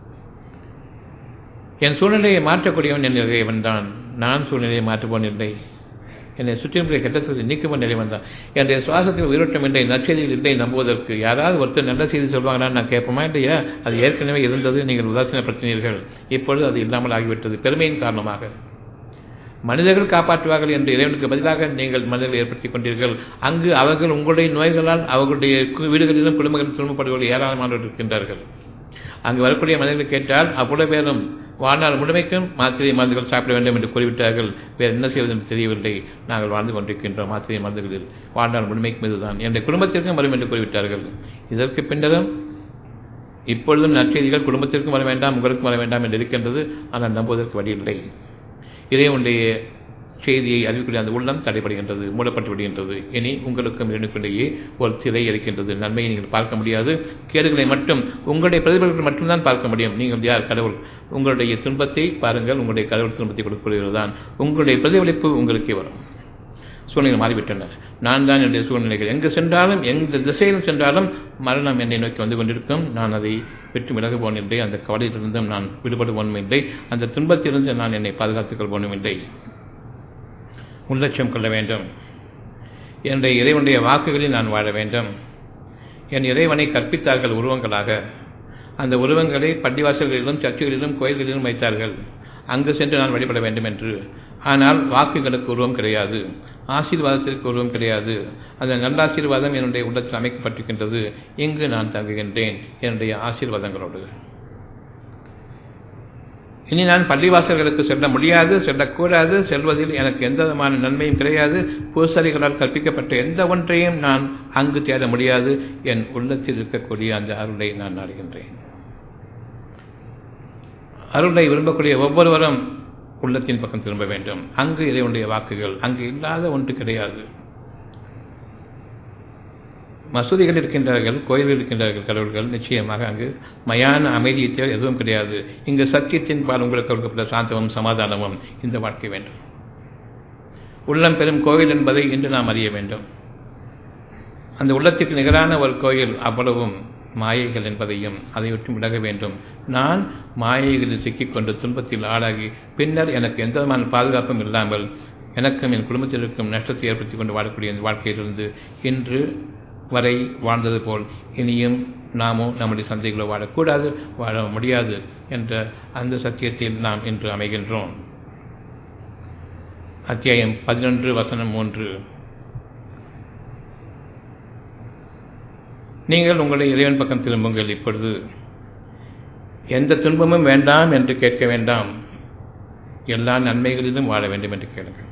A: என் சூழ்நிலையை மாற்றக்கூடியவன் என் இறைவன் தான் நான் சூழ்நிலையை மாற்றுவோன் இல்லை என்னை சுற்றியுள்ள கெட்டத்தை நீக்குவன் இறைவன் தான் என்னுடைய சுவாசத்தில் உயிரோட்டம் இல்லை நற்செய்திகள் இல்லை நம்புவதற்கு யாராவது ஒருத்தர் நல்ல செய்தி சொல்வாங்களான்னு நான் கேட்போமா இல்லையா அது ஏற்கனவே இருந்தது நீங்கள் உதாசீனப்படுத்தினீர்கள் இப்பொழுது அது இல்லாமல் ஆகிவிட்டது பெருமையின் காரணமாக மனிதர்கள் காப்பாற்றுவார்கள் என்று இறைவனுக்கு பதிலாக நீங்கள் மனிதர்கள் ஏற்படுத்திக் கொண்டீர்கள் அங்கு அவர்கள் உங்களுடைய நோய்களால் அவர்களுடைய வீடுகளிலும் குடும்பங்களிலும் துன்பப்படுவர்கள் ஏராளமானவர்கள் இருக்கின்றார்கள் அங்கு வரக்கூடிய மனிதர்கள் கேட்டால் அவ்வளவு பேரும் வாழ்நாள் முழுமைக்கும் மாத்திரை மருந்துகள் சாப்பிட வேண்டும் என்று கூறிவிட்டார்கள் வேறு என்ன செய்வது என்று தெரியவில்லை நாங்கள் வாழ்ந்து கொண்டிருக்கின்றோம் மாத்திரை மருந்துகளில் வாழ்நாள் முழுமைக்கும் இதுதான் என்னுடைய குடும்பத்திற்கும் வரும் என்று கூறிவிட்டார்கள் இதற்கு பின்னரும் இப்பொழுதும் நற்செய்திகள் குடும்பத்திற்கும் வர வேண்டாம் உங்களுக்கும் வர வேண்டாம் என்று இருக்கின்றது ஆனால் நம்புவதற்கு வழியில்லை இறைவனுடைய செய்தியை அறிவிக்கூடிய அந்த உள்ளம் தடைபடுகின்றது மூடப்பட்டு விடுகின்றது இனி உங்களுக்கும் இறைவனுக்குள்ளேயே ஒரு திரை இருக்கின்றது நன்மையை நீங்கள் பார்க்க முடியாது கேடுகளை மட்டும் உங்களுடைய பிரதிபலிகள் மட்டும்தான் பார்க்க முடியும் நீங்கள் யார் கடவுள் உங்களுடைய துன்பத்தை பாருங்கள் உங்களுடைய கடவுள் துன்பத்தை கொடுக்கக்கூடியது தான் உங்களுடைய பிரதிபலிப்பு உங்களுக்கே வரும் சூழ்நிலை மாறிவிட்டன நான் தான் என்னுடைய சூழ்நிலைகள் எங்கு சென்றாலும் எந்த திசையில் சென்றாலும் மரணம் என்னை நோக்கி வந்து கொண்டிருக்கும் நான் அதை விட்டு விலகுவோன் இல்லை அந்த கவலையிலிருந்தும் நான் விடுபடுவோனும் இல்லை அந்த துன்பத்திலிருந்து நான் என்னை பாதுகாத்துக் கொள்வோனும் இல்லை உள்ளட்சம் கொள்ள வேண்டும் என்னுடைய இறைவனுடைய வாக்குகளில் நான் வாழ வேண்டும் என் இறைவனை கற்பித்தார்கள் உருவங்களாக அந்த உருவங்களை பள்ளிவாசல்களிலும் சர்ச்சுகளிலும் கோயில்களிலும் வைத்தார்கள் அங்கு சென்று நான் வழிபட வேண்டும் என்று ஆனால் வாக்குகளுக்கு உருவம் கிடையாது ஆசீர்வாதத்திற்கு உருவம் கிடையாது அந்த நல்லாசீர்வாதம் என்னுடைய உள்ளத்தில் அமைக்கப்பட்டிருக்கின்றது இங்கு நான் தங்குகின்றேன் என்னுடைய ஆசீர்வாதங்களோடு இனி நான் பள்ளிவாசல்களுக்கு செல்ல முடியாது செல்லக்கூடாது செல்வதில் எனக்கு எந்த விதமான நன்மையும் கிடையாது பூசாரிகளால் கற்பிக்கப்பட்ட எந்த ஒன்றையும் நான் அங்கு தேட முடியாது என் உள்ளத்தில் இருக்கக்கூடிய அந்த அருளை நான் நாடுகின்றேன் அருளை விரும்பக்கூடிய ஒவ்வொருவரும் உள்ளத்தின் பக்கம் திரும்ப வேண்டும் அங்கு இறைவனுடைய வாக்குகள் அங்கு இல்லாத ஒன்று கிடையாது மசூதிகள் இருக்கின்றார்கள் கோயில்கள் இருக்கின்றார்கள் கடவுள்கள் நிச்சயமாக அங்கு மயான அமைதியை தவிர எதுவும் கிடையாது இங்கு சத்தியத்தின் பால் உங்களுக்கு கொடுக்கப்பட்ட சாந்தமும் சமாதானமும் இந்த வாழ்க்கை வேண்டும் உள்ளம் பெரும் கோயில் என்பதை இன்று நாம் அறிய வேண்டும் அந்த உள்ளத்திற்கு நிகரான ஒரு கோயில் அவ்வளவும் மாயைகள் என்பதையும் அதை விட்டு விலக வேண்டும் நான் மாயைகளில் சிக்கிக்கொண்டு துன்பத்தில் ஆளாகி பின்னர் எனக்கு எந்த விதமான பாதுகாப்பும் இல்லாமல் எனக்கும் என் குடும்பத்திற்கும் நஷ்டத்தை ஏற்படுத்திக் கொண்டு வாழக்கூடிய இந்த வாழ்க்கையிலிருந்து இன்று வரை வாழ்ந்தது போல் இனியும் நாமோ நம்முடைய சந்தைகளோ வாழக்கூடாது வாழ முடியாது என்ற அந்த சத்தியத்தில் நாம் இன்று அமைகின்றோம் அத்தியாயம் பதினொன்று வசனம் மூன்று நீங்கள் உங்களுடைய இறைவன் பக்கம் திரும்புங்கள் இப்பொழுது எந்த துன்பமும் வேண்டாம் என்று கேட்க வேண்டாம் எல்லா நன்மைகளிலும் வாழ வேண்டும் என்று கேளுங்கள்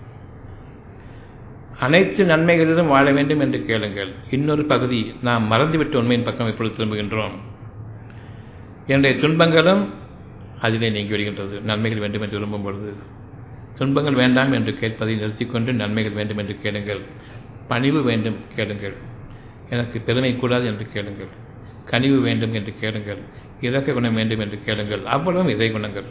A: அனைத்து நன்மைகளிலும் வாழ வேண்டும் என்று கேளுங்கள் இன்னொரு பகுதி நாம் மறந்துவிட்ட உண்மையின் பக்கம் இப்பொழுது திரும்புகின்றோம் என்னுடைய துன்பங்களும் அதிலே நீங்கி விடுகின்றது நன்மைகள் வேண்டும் என்று விரும்பும் பொழுது துன்பங்கள் வேண்டாம் என்று கேட்பதை நிறுத்திக்கொண்டு நன்மைகள் வேண்டும் என்று கேளுங்கள் பணிவு வேண்டும் கேளுங்கள் எனக்கு பெருமை கூடாது என்று கேளுங்கள் கனிவு வேண்டும் என்று கேளுங்கள் இறக்க குணம் வேண்டும் என்று கேளுங்கள் அவ்வளவும் இறை குணங்கள்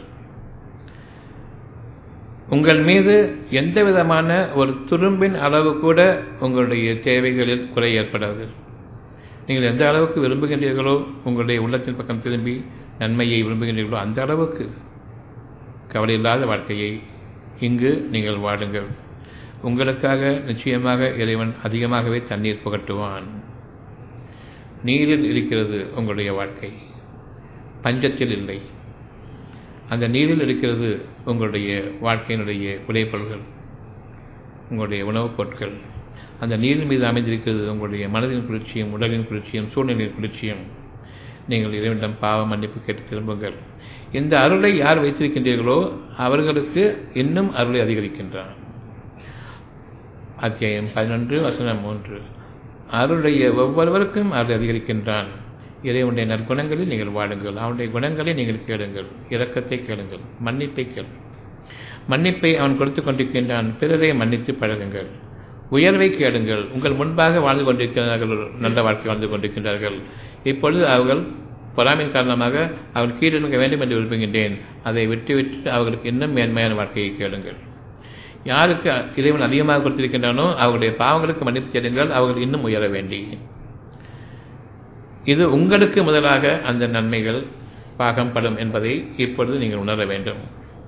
A: உங்கள் மீது எந்த விதமான ஒரு துரும்பின் அளவு கூட உங்களுடைய தேவைகளில் குறை ஏற்படாது நீங்கள் எந்த அளவுக்கு விரும்புகின்றீர்களோ உங்களுடைய உள்ளத்தின் பக்கம் திரும்பி நன்மையை விரும்புகின்றீர்களோ அந்த அளவுக்கு கவலை இல்லாத வாழ்க்கையை இங்கு நீங்கள் வாடுங்கள் உங்களுக்காக நிச்சயமாக இறைவன் அதிகமாகவே தண்ணீர் புகட்டுவான் நீரில் இருக்கிறது உங்களுடைய வாழ்க்கை பஞ்சத்தில் இல்லை அந்த நீரில் இருக்கிறது உங்களுடைய வாழ்க்கையினுடைய விளைபொருள்கள் உங்களுடைய உணவுப் பொருட்கள் அந்த நீரின் மீது அமைந்திருக்கிறது உங்களுடைய மனதின் குளிர்ச்சியும் உடலின் குளிர்ச்சியும் சூழ்நிலையின் குளிர்ச்சியும் நீங்கள் இறைவனிடம் பாவ மன்னிப்பு கேட்டு திரும்புங்கள் இந்த அருளை யார் வைத்திருக்கின்றீர்களோ அவர்களுக்கு இன்னும் அருளை அதிகரிக்கின்றான் அத்தியாயம் பதினொன்று வசனம் மூன்று அருளுடைய ஒவ்வொருவருக்கும் அருள் அதிகரிக்கின்றான் இறைவனுடைய நற்குணங்களில் நீங்கள் வாடுங்கள் அவனுடைய குணங்களை நீங்கள் கேளுங்கள் இரக்கத்தை கேளுங்கள் மன்னிப்பை கேளுங்கள் மன்னிப்பை அவன் கொடுத்து கொண்டிருக்கின்றான் பிறரை மன்னித்து பழகுங்கள் உயர்வை கேளுங்கள் உங்கள் முன்பாக வாழ்ந்து கொண்டிருக்கிறார்கள் நல்ல வாழ்க்கை வாழ்ந்து கொண்டிருக்கின்றார்கள் இப்பொழுது அவர்கள் பொறாமையின் காரணமாக அவன் கீழிருக்க வேண்டும் என்று விரும்புகின்றேன் அதை விட்டுவிட்டு அவர்களுக்கு இன்னும் மேன்மையான வாழ்க்கையை கேளுங்கள் யாருக்கு இறைவன் அதிகமாக கொடுத்திருக்கின்றானோ அவர்களுடைய பாவங்களுக்கு மன்னிப்பு தேடுங்கள் அவர்கள் இன்னும் உயர வேண்டி இது உங்களுக்கு முதலாக அந்த நன்மைகள் பாகம்படும் என்பதை இப்பொழுது நீங்கள் உணர வேண்டும்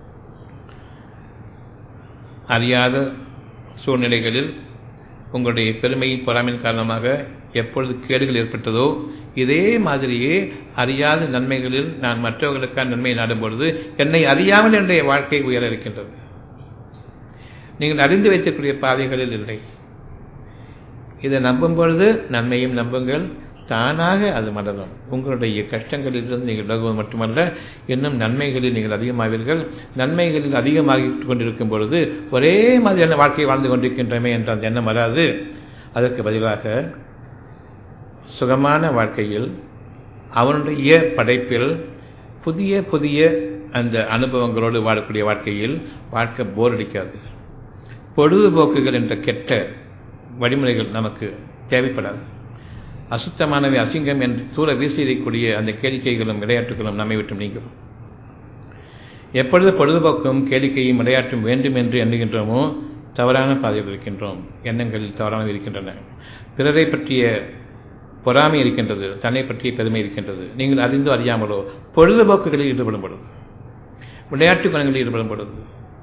A: அறியாத சூழ்நிலைகளில் உங்களுடைய பெருமையின் பொறாமையின் காரணமாக எப்பொழுது கேடுகள் ஏற்பட்டதோ இதே மாதிரியே அறியாத நன்மைகளில் நான் மற்றவர்களுக்கான நன்மையை நாடும் பொழுது என்னை அறியாமல் என்னுடைய வாழ்க்கை உயர இருக்கின்றது நீங்கள் அறிந்து வைத்திருக்கூடிய பாதைகளில் இல்லை இதை நம்பும் பொழுது நன்மையும் நம்புங்கள் தானாக அது மலரும் உங்களுடைய கஷ்டங்களிலிருந்து நீங்கள் விலகுவது மட்டுமல்ல இன்னும் நன்மைகளில் நீங்கள் அதிகமாவீர்கள் நன்மைகளில் அதிகமாகிக் கொண்டிருக்கும் பொழுது ஒரே மாதிரியான வாழ்க்கை வாழ்ந்து கொண்டிருக்கின்றமே என்ற அந்த எண்ணம் வராது அதற்கு பதிலாக சுகமான வாழ்க்கையில் அவனுடைய படைப்பில் புதிய புதிய அந்த அனுபவங்களோடு வாழக்கூடிய வாழ்க்கையில் வாழ்க்கை போர் அடிக்காது பொழுதுபோக்குகள் என்ற கெட்ட வழிமுறைகள் நமக்கு தேவைப்படாது அசுத்தமானவை அசிங்கம் என்று தூர வீசியிருக்கக்கூடிய அந்த கேளிக்கைகளும் விளையாட்டுகளும் நம்மை விட்டு நீங்கும் எப்பொழுது பொழுதுபோக்கும் கேளிக்கையும் விளையாட்டும் வேண்டும் என்று எண்ணுகின்றோமோ தவறான பாதையில் இருக்கின்றோம் எண்ணங்களில் தவறானவை இருக்கின்றன பிறரை பற்றிய பொறாமை இருக்கின்றது தன்னை பற்றிய பெருமை இருக்கின்றது நீங்கள் அறிந்தோ அறியாமலோ பொழுதுபோக்குகளில் ஈடுபடும் பொழுது விளையாட்டு குணங்களில் ஈடுபடும் பொழுது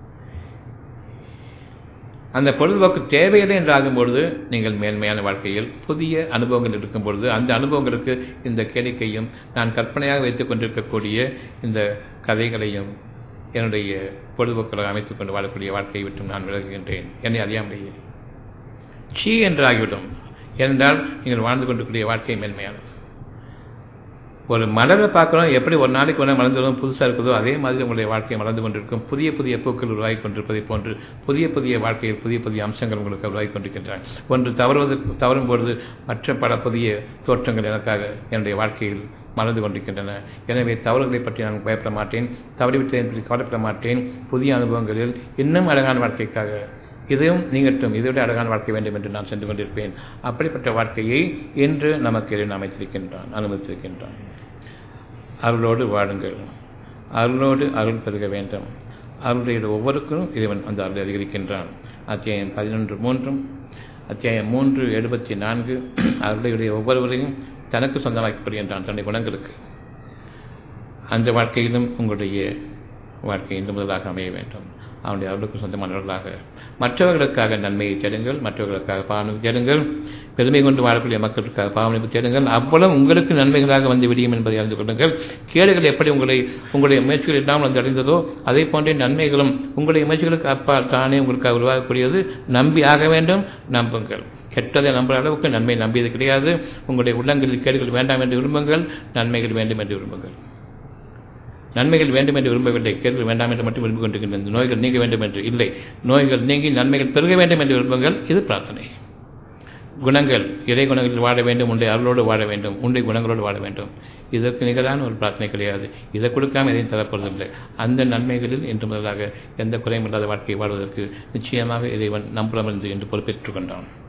A: அந்த பொழுதுபோக்கு தேவையில்லை என்று ஆகும்பொழுது நீங்கள் மேன்மையான வாழ்க்கையில் புதிய அனுபவங்கள் இருக்கும் பொழுது அந்த அனுபவங்களுக்கு இந்த கேளிக்கையும் நான் கற்பனையாக வைத்துக் கொண்டிருக்கக்கூடிய இந்த கதைகளையும் என்னுடைய பொழுதுபோக்களாக அமைத்துக் கொண்டு வாழக்கூடிய வாழ்க்கையை விட்டு நான் விலகுகின்றேன் என்னை அறியாமலேயே சீ என்று ஆகிவிடும் ஏனென்றால் நீங்கள் வாழ்ந்து கொண்டிருக்கூடிய வாழ்க்கை மேன்மையானது ஒரு மலரை பார்க்குறோம் எப்படி ஒரு நாளைக்கு ஒன்று மலர்ந்துடும் புதுசாக இருக்குதோ அதே மாதிரி உங்களுடைய வாழ்க்கை மலர்ந்து கொண்டிருக்கும் புதிய புதிய பூக்கள் உருவாகி கொண்டிருப்பதை போன்று புதிய புதிய வாழ்க்கையில் புதிய புதிய அம்சங்கள் உங்களுக்கு உருவாகி கொண்டிருக்கின்றன ஒன்று தவறுவதற்கு தவறும் பொழுது மற்ற பல புதிய தோற்றங்கள் எனக்காக என்னுடைய வாழ்க்கையில் மலர்ந்து கொண்டிருக்கின்றன எனவே தவறுகளை பற்றி நான் பயப்பட மாட்டேன் தவறிவிட்டதை பற்றி கவலைப்பட மாட்டேன் புதிய அனுபவங்களில் இன்னும் அழகான வாழ்க்கைக்காக இதையும் நீங்கட்டும் இதைவிட அழகான வாழ்க்கை வேண்டும் என்று நான் சென்று கொண்டிருப்பேன் அப்படிப்பட்ட வாழ்க்கையை இன்று நமக்கு இறைவன் அமைத்திருக்கின்றான் அனுமதித்திருக்கின்றான் அருளோடு வாழுங்கள் அருளோடு அருள் பெருக வேண்டும் அருளுடைய ஒவ்வொருக்கும் இறைவன் அந்த அருளை அதிகரிக்கின்றான் அத்தியாயம் பதினொன்று மூன்றும் அத்தியாயம் மூன்று எழுபத்தி நான்கு அருளையுடைய ஒவ்வொருவரையும் தனக்கு சொந்தமாக்கப்படுகின்றான் தன்னுடைய குணங்களுக்கு அந்த வாழ்க்கையிலும் உங்களுடைய வாழ்க்கை இன்று முதலாக அமைய வேண்டும் அவனுடைய அருளுக்கு சொந்தமானவர்களாக மற்றவர்களுக்காக நன்மையை தேடுங்கள் மற்றவர்களுக்காக பாவனை தேடுங்கள் பெருமை கொண்டு வாழக்கூடிய மக்களுக்காக பாவனை தேடுங்கள் அவ்வளவு உங்களுக்கு நன்மைகளாக வந்து விடியும் என்பதை அறிந்து கொள்ளுங்கள் கேடுகள் எப்படி உங்களை உங்களுடைய முயற்சிகள் இல்லாமல் வந்து அடைந்ததோ அதே போன்றே நன்மைகளும் உங்களுடைய முயற்சிகளுக்கு அப்பால் தானே உங்களுக்காக உருவாகக்கூடியது நம்பி ஆக வேண்டும் நம்புங்கள் கெட்டதை நம்புகிற அளவுக்கு நன்மை நம்பியது கிடையாது உங்களுடைய உள்ளங்களில் கேடுகள் வேண்டாம் என்று விரும்புங்கள் நன்மைகள் வேண்டும் என்று விரும்புங்கள் நன்மைகள் வேண்டும் என்று விரும்பவில்லை கேடுகள் வேண்டாம் என்று மட்டும் விரும்பிக் கொண்டிருக்கின்றன நோய்கள் நீங்க வேண்டும் என்று இல்லை நோய்கள் நீங்கி நன்மைகள் பெருக வேண்டும் என்று விரும்புங்கள் இது பிரார்த்தனை குணங்கள் இறை குணங்களில் வாழ வேண்டும் உன்னுடைய அருளோடு வாழ வேண்டும் உன்னுடைய குணங்களோடு வாழ வேண்டும் இதற்கு நிகரான ஒரு பிரார்த்தனை கிடையாது இதை கொடுக்காம எதையும் தரப்போவதில்லை அந்த நன்மைகளில் இன்று முதலாக எந்த குறையும் இல்லாத வாழ்க்கையை வாழ்வதற்கு நிச்சயமாக இறைவன் நம்புறமிருந்து என்று பொறுப்பேற்றுக் கொண்டான்